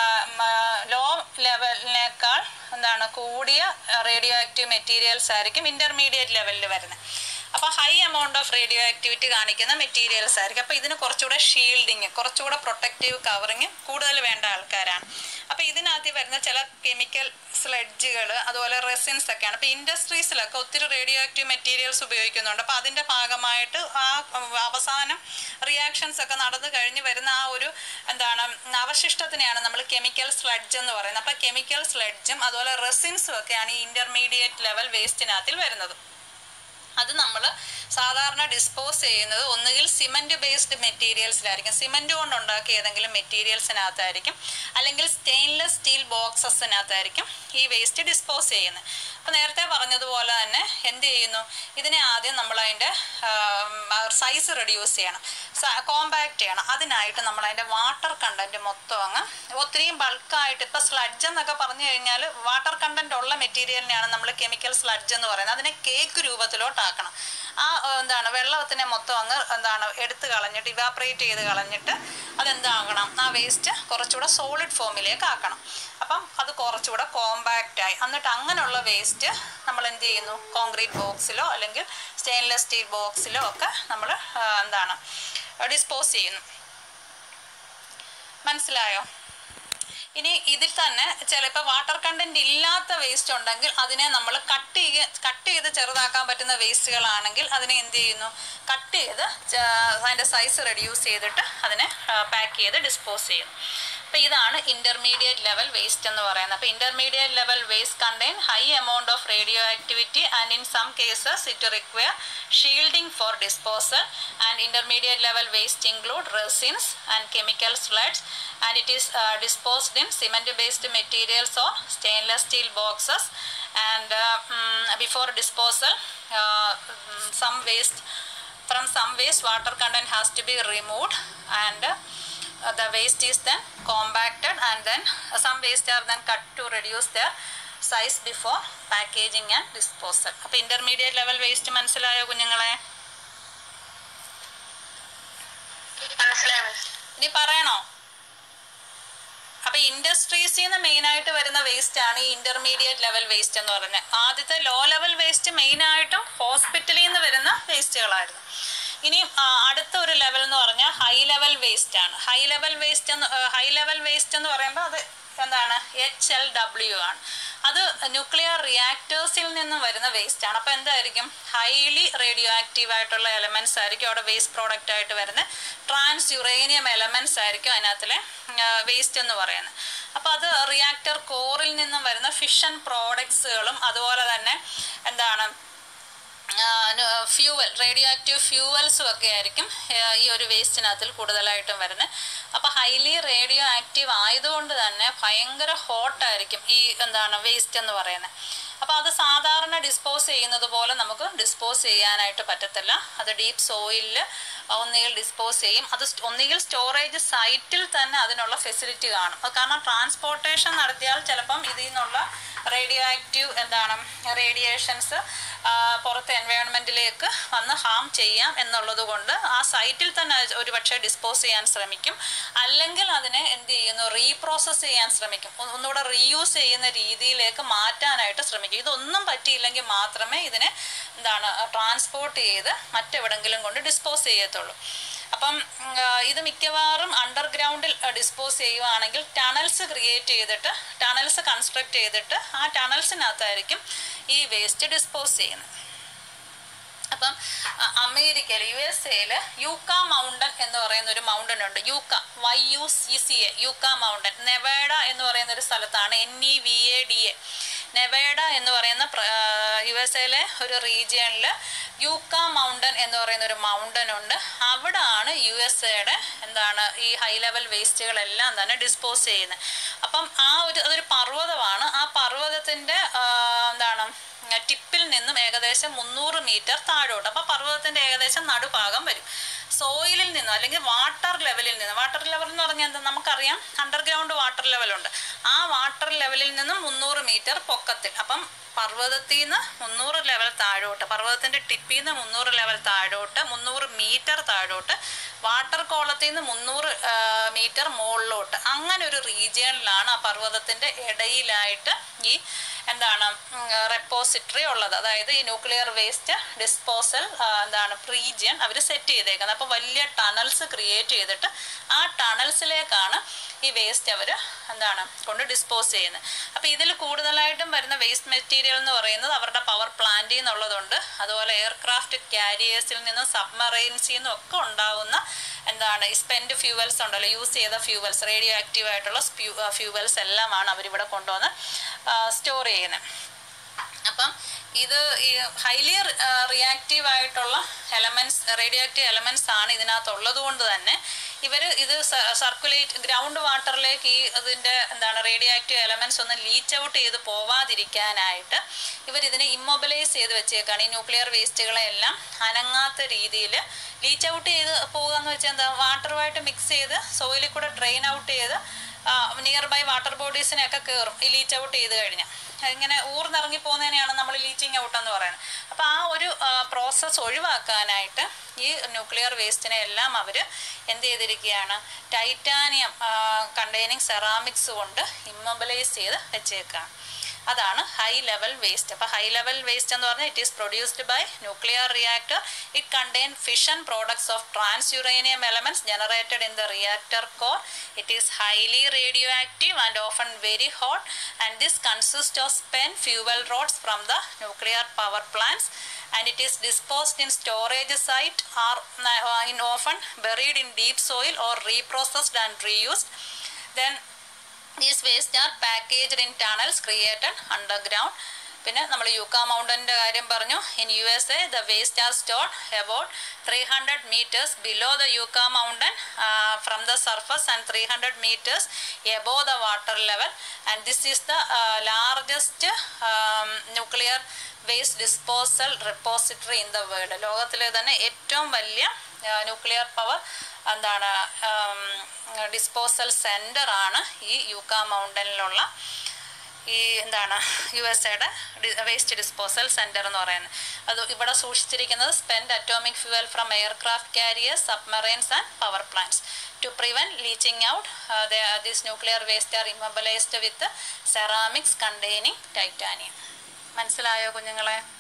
low ലെവലിനേക്കാൾ എന്താണ് കൂടിയ റേഡിയോ ആക്റ്റീവ് മെറ്റീരിയൽസ് ആയിരിക്കും ഇന്റർമീഡിയറ്റ് ലെവലിൽ വരുന്നത് അപ്പോൾ high amount of radio activity കാണിക്കുന്ന മെറ്റീരിയൽസ് ആയിരിക്കും അപ്പോൾ ഇതിന് കുറച്ചുകൂടെ ഷീൽഡിങ് കുറച്ചുകൂടെ പ്രൊട്ടക്റ്റീവ് കവറിങ് കൂടുതൽ വേണ്ട ആൾക്കാരാണ് അപ്പോൾ ഇതിനകത്ത് വരുന്ന ചില കെമിക്കൽ സ്ലെഡ്ജുകൾ അതുപോലെ റെസിൻസ് ഒക്കെയാണ് അപ്പോൾ ഇൻഡസ്ട്രീസിലൊക്കെ ഒത്തിരി റേഡിയോ ആക്റ്റീവ് മെറ്റീരിയൽസ് ഉപയോഗിക്കുന്നുണ്ട് അപ്പോൾ അതിൻ്റെ ഭാഗമായിട്ട് ആ അവസാനം റിയാക്ഷൻസ് ഒക്കെ നടന്നു കഴിഞ്ഞ് വരുന്ന ആ ഒരു എന്താണ് അവശിഷ്ടത്തിനെയാണ് നമ്മൾ കെമിക്കൽ സ്ലഡ്ജ് എന്ന് പറയുന്നത് അപ്പോൾ കെമിക്കൽ സ്ലഡ്ജും അതുപോലെ റെസിൻസും ഒക്കെയാണ് ഈ ഇൻ്റർമീഡിയറ്റ് ലെവൽ വേസ്റ്റിനകത്തിൽ വരുന്നത് അത് നമ്മൾ സാധാരണ ഡിസ്പോസ് ചെയ്യുന്നത് ഒന്നുകിൽ സിമൻറ്റ് ബേസ്ഡ് മെറ്റീരിയൽസിലായിരിക്കും സിമൻറ്റ് കൊണ്ട് ഉണ്ടാക്കിയ ഏതെങ്കിലും മെറ്റീരിയൽസിനകത്തായിരിക്കും അല്ലെങ്കിൽ സ്റ്റെയിൻലെസ് സ്റ്റീൽ ബോക്സസിനകത്തായിരിക്കും ഈ വേസ്റ്റ് ഡിസ്പോസ് ചെയ്യുന്നത് അപ്പോൾ നേരത്തെ പറഞ്ഞതുപോലെ തന്നെ എന്ത് ചെയ്യുന്നു ഇതിനെ ആദ്യം നമ്മൾ അതിൻ്റെ സൈസ് റെഡ്യൂസ് ചെയ്യണം കോമ്പാക്റ്റ് ചെയ്യണം അതിനായിട്ട് നമ്മൾ അതിൻ്റെ വാട്ടർ കണ്ടൻറ്റ് മൊത്തം അങ്ങ് ഒത്തിരിയും ബൾക്കായിട്ട് ഇപ്പോൾ സ്ലഡ്ജ് എന്നൊക്കെ പറഞ്ഞു കഴിഞ്ഞാൽ വാട്ടർ കണ്ടൻറ്റ് ഉള്ള മെറ്റീരിയലിനെയാണ് നമ്മൾ കെമിക്കൽ സ്ലഡ്ജ് എന്ന് പറയുന്നത് അതിനെ കേക്ക് രൂപത്തിലോട്ടാക്കണം ആ എന്താണ് വെള്ളത്തിനെ മൊത്തം അങ്ങ് എന്താണ് എടുത്ത് കളഞ്ഞിട്ട് ഇവാപ്രേറ്റ് ചെയ്ത് കളഞ്ഞിട്ട് അതെന്താകണം ആ വേസ്റ്റ് കുറച്ചുകൂടെ സോളിഡ് ഫോമിലേക്ക് ആക്കണം അപ്പം അത് കുറച്ചുകൂടെ കോമ്പാക്റ്റ് ആയി എന്നിട്ട് അങ്ങനെയുള്ള വേസ്റ്റ് നമ്മൾ എന്ത് ചെയ്യുന്നു കോൺക്രീറ്റ് ബോക്സിലോ അല്ലെങ്കിൽ സ്റ്റെയിൻലെസ് സ്റ്റീൽ ബോക്സിലോ ഒക്കെ നമ്മൾ എന്താണ് ഡിസ്പോസ് ചെയ്യുന്നു മനസ്സിലായോ ഇനി ഇതിൽ തന്നെ ചിലപ്പോൾ വാട്ടർ കണ്ടന്റ് ഇല്ലാത്ത വേസ്റ്റ് ഉണ്ടെങ്കിൽ അതിനെ നമ്മൾ കട്ട് ചെയ്ത് കട്ട് ചെയ്ത് ചെറുതാക്കാൻ പറ്റുന്ന വേസ്റ്റുകളാണെങ്കിൽ അതിനെ എന്ത് ചെയ്യുന്നു കട്ട് ചെയ്ത് അതിൻ്റെ സൈസ് റെഡ്യൂസ് ചെയ്തിട്ട് അതിനെ പാക്ക് ചെയ്ത് ഡിസ്പോസ് ചെയ്യുന്നു അപ്പോൾ ഇതാണ് ഇൻ്റർമീഡിയറ്റ് ലെവൽ വേസ്റ്റ് എന്ന് പറയുന്നത് അപ്പോൾ intermediate level waste contain high amount of radio activity and in some cases it require shielding for disposal and intermediate level waste include resins and chemical sludges and it is uh, disposed in cement based materials or stainless steel boxes and uh, mm, before disposal uh, mm, some waste from some waste water content has to be removed and uh, the waste is then compacted and then uh, some waste are then cut to reduce their size before packaging and disposal അപ്പോൾ intermediate level waste മനസ്സിലായോ കുഞ്ഞുങ്ങളെ മനസ്സിലായി miss ഇനി പറയണോ അപ്പൊ ഇൻഡസ്ട്രീസിൽ നിന്ന് main ആയിട്ട് വരുന്ന വേസ്റ്റ് ആണ് ഈ ഇന്റർമീഡിയറ്റ് ലെവൽ വേസ്റ്റ് എന്ന് പറഞ്ഞത് ആദ്യത്തെ ലോ ലെവൽ വേസ്റ്റ് മെയിൻ ആയിട്ടും ഹോസ്പിറ്റലിൽ നിന്ന് വരുന്ന വേസ്റ്റുകളായിരുന്നു ഇനി ആ, അടുത്ത ഒരു ലെവൽ എന്ന് പറഞ്ഞാൽ ഹൈ ലെവൽ വേസ്റ്റ് ആണ് ഹൈ ലെവൽ വേസ്റ്റ് എന്ന് ഹൈ ലെവൽ വേസ്റ്റ് എന്ന് പറയുമ്പോൾ അത് എന്താണ് എച്ച് എൽ ഡബ്ല്യു ആണ് അത് ന്യൂക്ലിയർ റിയാക്ടേഴ്സിൽ നിന്നും വരുന്ന വേസ്റ്റ് ആണ് അപ്പോൾ എന്തായിരിക്കും ഹൈലി റേഡിയോ ആക്റ്റീവ് ആയിട്ടുള്ള എലമെന്റ്സ് ആയിരിക്കും അവിടെ വേസ്റ്റ് പ്രോഡക്റ്റ് ആയിട്ട് വരുന്നത് ട്രാൻസ് യുറേനിയം എലമെന്റ്സ് ആയിരിക്കും അതിനകത്തിലെ വേസ്റ്റ് എന്ന് പറയുന്നത് അപ്പോൾ അത് റിയാക്ടർ കോറിൽ നിന്നും വരുന്ന ഫിഷൻ പ്രോഡക്ട്സുകളും അതുപോലെ തന്നെ എന്താണ് ഫ്യൂവൽ റേഡിയോ ആക്റ്റീവ് ഫ്യൂവൽസും ഒക്കെ ആയിരിക്കും ആ, ഈ ഒരു വേസ്റ്റിനകത്തിൽ കൂടുതലായിട്ടും വരുന്നത് അപ്പോൾ ഹൈലി റേഡിയോ ആക്റ്റീവ് ആയതുകൊണ്ട് തന്നെ ഭയങ്കര ഹോട്ടായിരിക്കും ഈ എന്താണ് വേസ്റ്റ് എന്ന് പറയുന്നത് അപ്പോൾ അത് സാധാരണ ഡിസ്പോസ് ചെയ്യുന്നത് പോലെ നമുക്ക് ഡിസ്പോസ് ചെയ്യാനായിട്ട് പറ്റത്തില്ല അത് ഡീപ്പ് സോയിലിൽ ഒന്നുകിൽ ഡിസ്പോസ് ചെയ്യും അത് സ്റ്റ് ഒന്നുകിൽ സ്റ്റോറേജ് സൈറ്റിൽ തന്നെ അതിനുള്ള ഫെസിലിറ്റി കാണും അത് കാരണം ട്രാൻസ്പോർട്ടേഷൻ നടത്തിയാൽ ചിലപ്പം ഇതിൽ നിന്നുള്ള റേഡിയോ ആക്റ്റീവ് എന്താണ് റേഡിയേഷൻസ് പുറത്ത് എൻവയോൺമെൻറ്റിലേക്ക് വന്ന് ഹാം ചെയ്യാം എന്നുള്ളത് കൊണ്ട് ആ സൈറ്റിൽ തന്നെ ഒരു പക്ഷേ ഡിസ്പോസ് ചെയ്യാൻ ശ്രമിക്കും അല്ലെങ്കിൽ അതിനെ എന്ത് ചെയ്യുന്നു റീപ്രോസസ് ചെയ്യാൻ ശ്രമിക്കും ഒന്ന് ഒന്നുകൂടെ റീയൂസ് ചെയ്യുന്ന രീതിയിലേക്ക് മാറ്റാനായിട്ട് ശ്രമിക്കും ഇതൊന്നും പറ്റിയില്ലെങ്കിൽ മാത്രമേ ഇതിനെ എന്താണ് ട്രാൻസ്പോർട്ട് ചെയ്ത് മറ്റെവിടെങ്കിലും കൊണ്ട് ഡിസ്പോസ് ചെയ്യത്തുള്ളൂ അപ്പം ഉം, ആ, ഇത് മിക്കവാറും അണ്ടർഗ്രൗണ്ടിൽ ഡിസ്പോസ് ചെയ്യുവാണെങ്കിൽ ടണൽസ് ക്രിയേറ്റ് ചെയ്തിട്ട് ടണൽസ് കൺസ്ട്രക്ട് ചെയ്തിട്ട് ആ ടണൽസിനകത്തായിരിക്കും ഈ വേസ്റ്റ് ഡിസ്പോസ് ചെയ്യുന്നത് അപ്പം അ- അമേരിക്കയിൽ യു എസ് എയിൽ യൂക്ക മൗണ്ടൻ എന്ന് പറയുന്ന ഒരു മൗണ്ടൻ ഉണ്ട് Yucca Y U C C A Yucca mountain Nevada എന്ന് പറയുന്ന ഒരു സ്ഥലത്താണ് N E V A D A Nevada എന്ന് പറയുന്ന യു എസ് എയിലെ ഒരു റീജിയണിൽ യൂക്ക മൗണ്ടൻ എന്ന് പറയുന്ന ഒരു മൗണ്ടൻ ഉണ്ട് അവിടാണ് യു എസ് എയുടെ എന്താണ് ഈ ഹൈ ലെവൽ വേസ്റ്റുകളെല്ലാം തന്നെ ഡിസ്പോസ് ചെയ്യുന്നത് അപ്പം ആ ഒരു അതൊരു പർവ്വതമാണ് ആ പർവ്വതത്തിൻ്റെ എന്താണ് ടിപ്പിൽ നിന്നും ഏകദേശം മുന്നൂറ് മീറ്റർ താഴോട്ട് അപ്പോൾ പർവ്വതത്തിൻ്റെ ഏകദേശം നടുഭാഗം വരും സോയിലിൽ നിന്നും അല്ലെങ്കിൽ വാട്ടർ ലെവലിൽ നിന്ന് വാട്ടർ ലെവൽ എന്ന് പറഞ്ഞാൽ എന്താ നമുക്കറിയാം അണ്ടർഗ്രൗണ്ട് വാട്ടർ ലെവലുണ്ട് ആ വാട്ടർ ലെവലിൽ നിന്നും മുന്നൂറ് മീറ്റർ പൊക്കത്തിൽ അപ്പം പർവ്വതത്തിൽ നിന്ന് മുന്നൂറ് ലെവൽ താഴോട്ട് പർവ്വതത്തിൻ്റെ ടിപ്പിൽ നിന്ന് മുന്നൂറ് ലെവൽ താഴോട്ട് മുന്നൂറ് മീറ്റർ താഴോട്ട് വാട്ടർ കോളത്തിൽ നിന്ന് മുന്നൂറ് മീറ്റർ മുകളിലോട്ട് അങ്ങനെ ഒരു റീജിയണിലാണ് ആ പർവ്വതത്തിൻ്റെ ഇടയിലായിട്ട് ഈ എന്താണ് റെപ്പോസിറ്ററി ഉള്ളത് അതായത് ഈ ന്യൂക്ലിയർ വേസ്റ്റ് ഡിസ്പോസൽ എന്താണ് റീജിയൻ അവർ സെറ്റ് ചെയ്തേക്കുന്നത് അപ്പോൾ വലിയ ടണൽസ് ക്രിയേറ്റ് ചെയ്തിട്ട് ആ ടണൽസിലേക്കാണ് ഈ വേസ്റ്റ് അവർ എന്താണ് കൊണ്ട് ഡിസ്പോസ് ചെയ്യുന്നത് അപ്പോൾ ഇതിൽ കൂടുതലായിട്ടും വരുന്ന വേസ്റ്റ് മെറ്റീരിയൽ എന്ന് പറയുന്നത് അവരുടെ പവർ പ്ലാന്റിൽ നിന്നുള്ളതുണ്ട് അതുപോലെ എയർക്രാഫ്റ്റ് ക്യാരിയേഴ്സിൽ നിന്നും സബ്മറൈൻസിൽ നിന്നും ഒക്കെ ഉണ്ടാകുന്ന എന്താണ് ഈ സ്പെൻഡ് ഫ്യൂവൽസ് ഉണ്ടല്ലോ യൂസ് ചെയ്ത ഫ്യൂവൽസ് റേഡിയോ ആക്റ്റീവ് ആയിട്ടുള്ള ഫ്യൂവൽസ് എല്ലാമാണ് അവരിവിടെ കൊണ്ടുവന്ന് സ്റ്റോർ ചെയ്യുന്നത് അപ്പം ഇത് ഈ ഹൈലി റിയാക്റ്റീവ് ആയിട്ടുള്ള എലമെൻറ്റ്സ് റേഡിയോ ആക്റ്റീവ് എലമെൻറ്റ്സ് ആണ് ഇതിനകത്തുള്ളത് കൊണ്ട് തന്നെ ഇവർ ഇത് സർക്കുലേറ്റ് ഗ്രൗണ്ട് വാട്ടറിലേക്ക് ഈ അതിൻ്റെ എന്താണ് റേഡിയോ ആക്റ്റീവ് എലമെൻറ്റ്സ് ഒന്ന് ലീച്ച് ഔട്ട് ചെയ്ത് പോവാതിരിക്കാനായിട്ട് ഇവർ ഇതിനെ ഇമ്മൊബിലൈസ് ചെയ്ത് വെച്ചേക്കാണ് ഈ ന്യൂക്ലിയർ വേസ്റ്റുകളെ എല്ലാം അനങ്ങാത്ത രീതിയിൽ ലീച്ച് ഔട്ട് ചെയ്ത് പോകുക എന്ന് വെച്ചാൽ എന്താ വാട്ടറുമായിട്ട് മിക്സ് ചെയ്ത് സോയിലിൽ കൂടെ ഡ്രെയിൻ ഔട്ട് ചെയ്ത് നിയർ ബൈ വാട്ടർ ബോഡീസിനെയൊക്കെ കയറും ഈ ലീച്ച് ഔട്ട് ചെയ്ത് കഴിഞ്ഞാൽ ഇങ്ങനെ ഊർന്നിറങ്ങി പോകുന്നതിനെയാണ് നമ്മൾ ലീച്ചിങ് ഔട്ട് എന്ന് പറയുന്നത് അപ്പോൾ ആ ഒരു പ്രോസസ്സ് ഒഴിവാക്കാനായിട്ട് ഈ ന്യൂക്ലിയർ വേസ്റ്റിനെ എല്ലാം അവർ എന്ത് ചെയ്തിരിക്കുകയാണ് ടൈറ്റാനിയം കണ്ടെയ്നിങ് സെറാമിക്സ് കൊണ്ട് ഇമ്മൊബിലൈസ് ചെയ്ത് വെച്ചേക്കാണ് അതാണ് ഹൈ ലെവൽ വേസ്റ്റ് അപ്പോൾ ഹൈ ലെവൽ വേസ്റ്റ് എന്ന് പറഞ്ഞാൽ it is produced by nuclear reactor it contain fission products of transuranium elements generated in the reactor core it is highly radio active and often very hot and this consist of spent fuel rods from the nuclear power plants and it is disposed in storage site or uh, in often buried in deep soil or reprocessed and reused then these waste are packaged in tunnels created underground പിന്നെ നമ്മൾ yucca മൗണ്ടൻ്റെ കാര്യം പറഞ്ഞു in U S A the waste are stored about three hundred metres below the Yucca mountain from the surface and three hundred metres above the water level and this is the largest nuclear waste disposal repository in the world ലോകത്തിലെ തന്നെ ഏറ്റവും വലിയ nuclear power എന്താണ് disposal centre ആണ് ഈ Yucca മൗണ്ടനിലുള്ള ഈ എന്താണ് യു എസ് എയുടെ വേസ്റ്റ് ഡിസ്പോസൽ സെൻറ്റർ എന്ന് പറയുന്നത് അത് ഇവിടെ സൂക്ഷിച്ചിരിക്കുന്നത് spend atomic fuel from aircraft carriers submarines and power plants to prevent leaching out this nuclear waste are immobilised with ceramics containing titanium മനസ്സിലായോ കുഞ്ഞുങ്ങളെ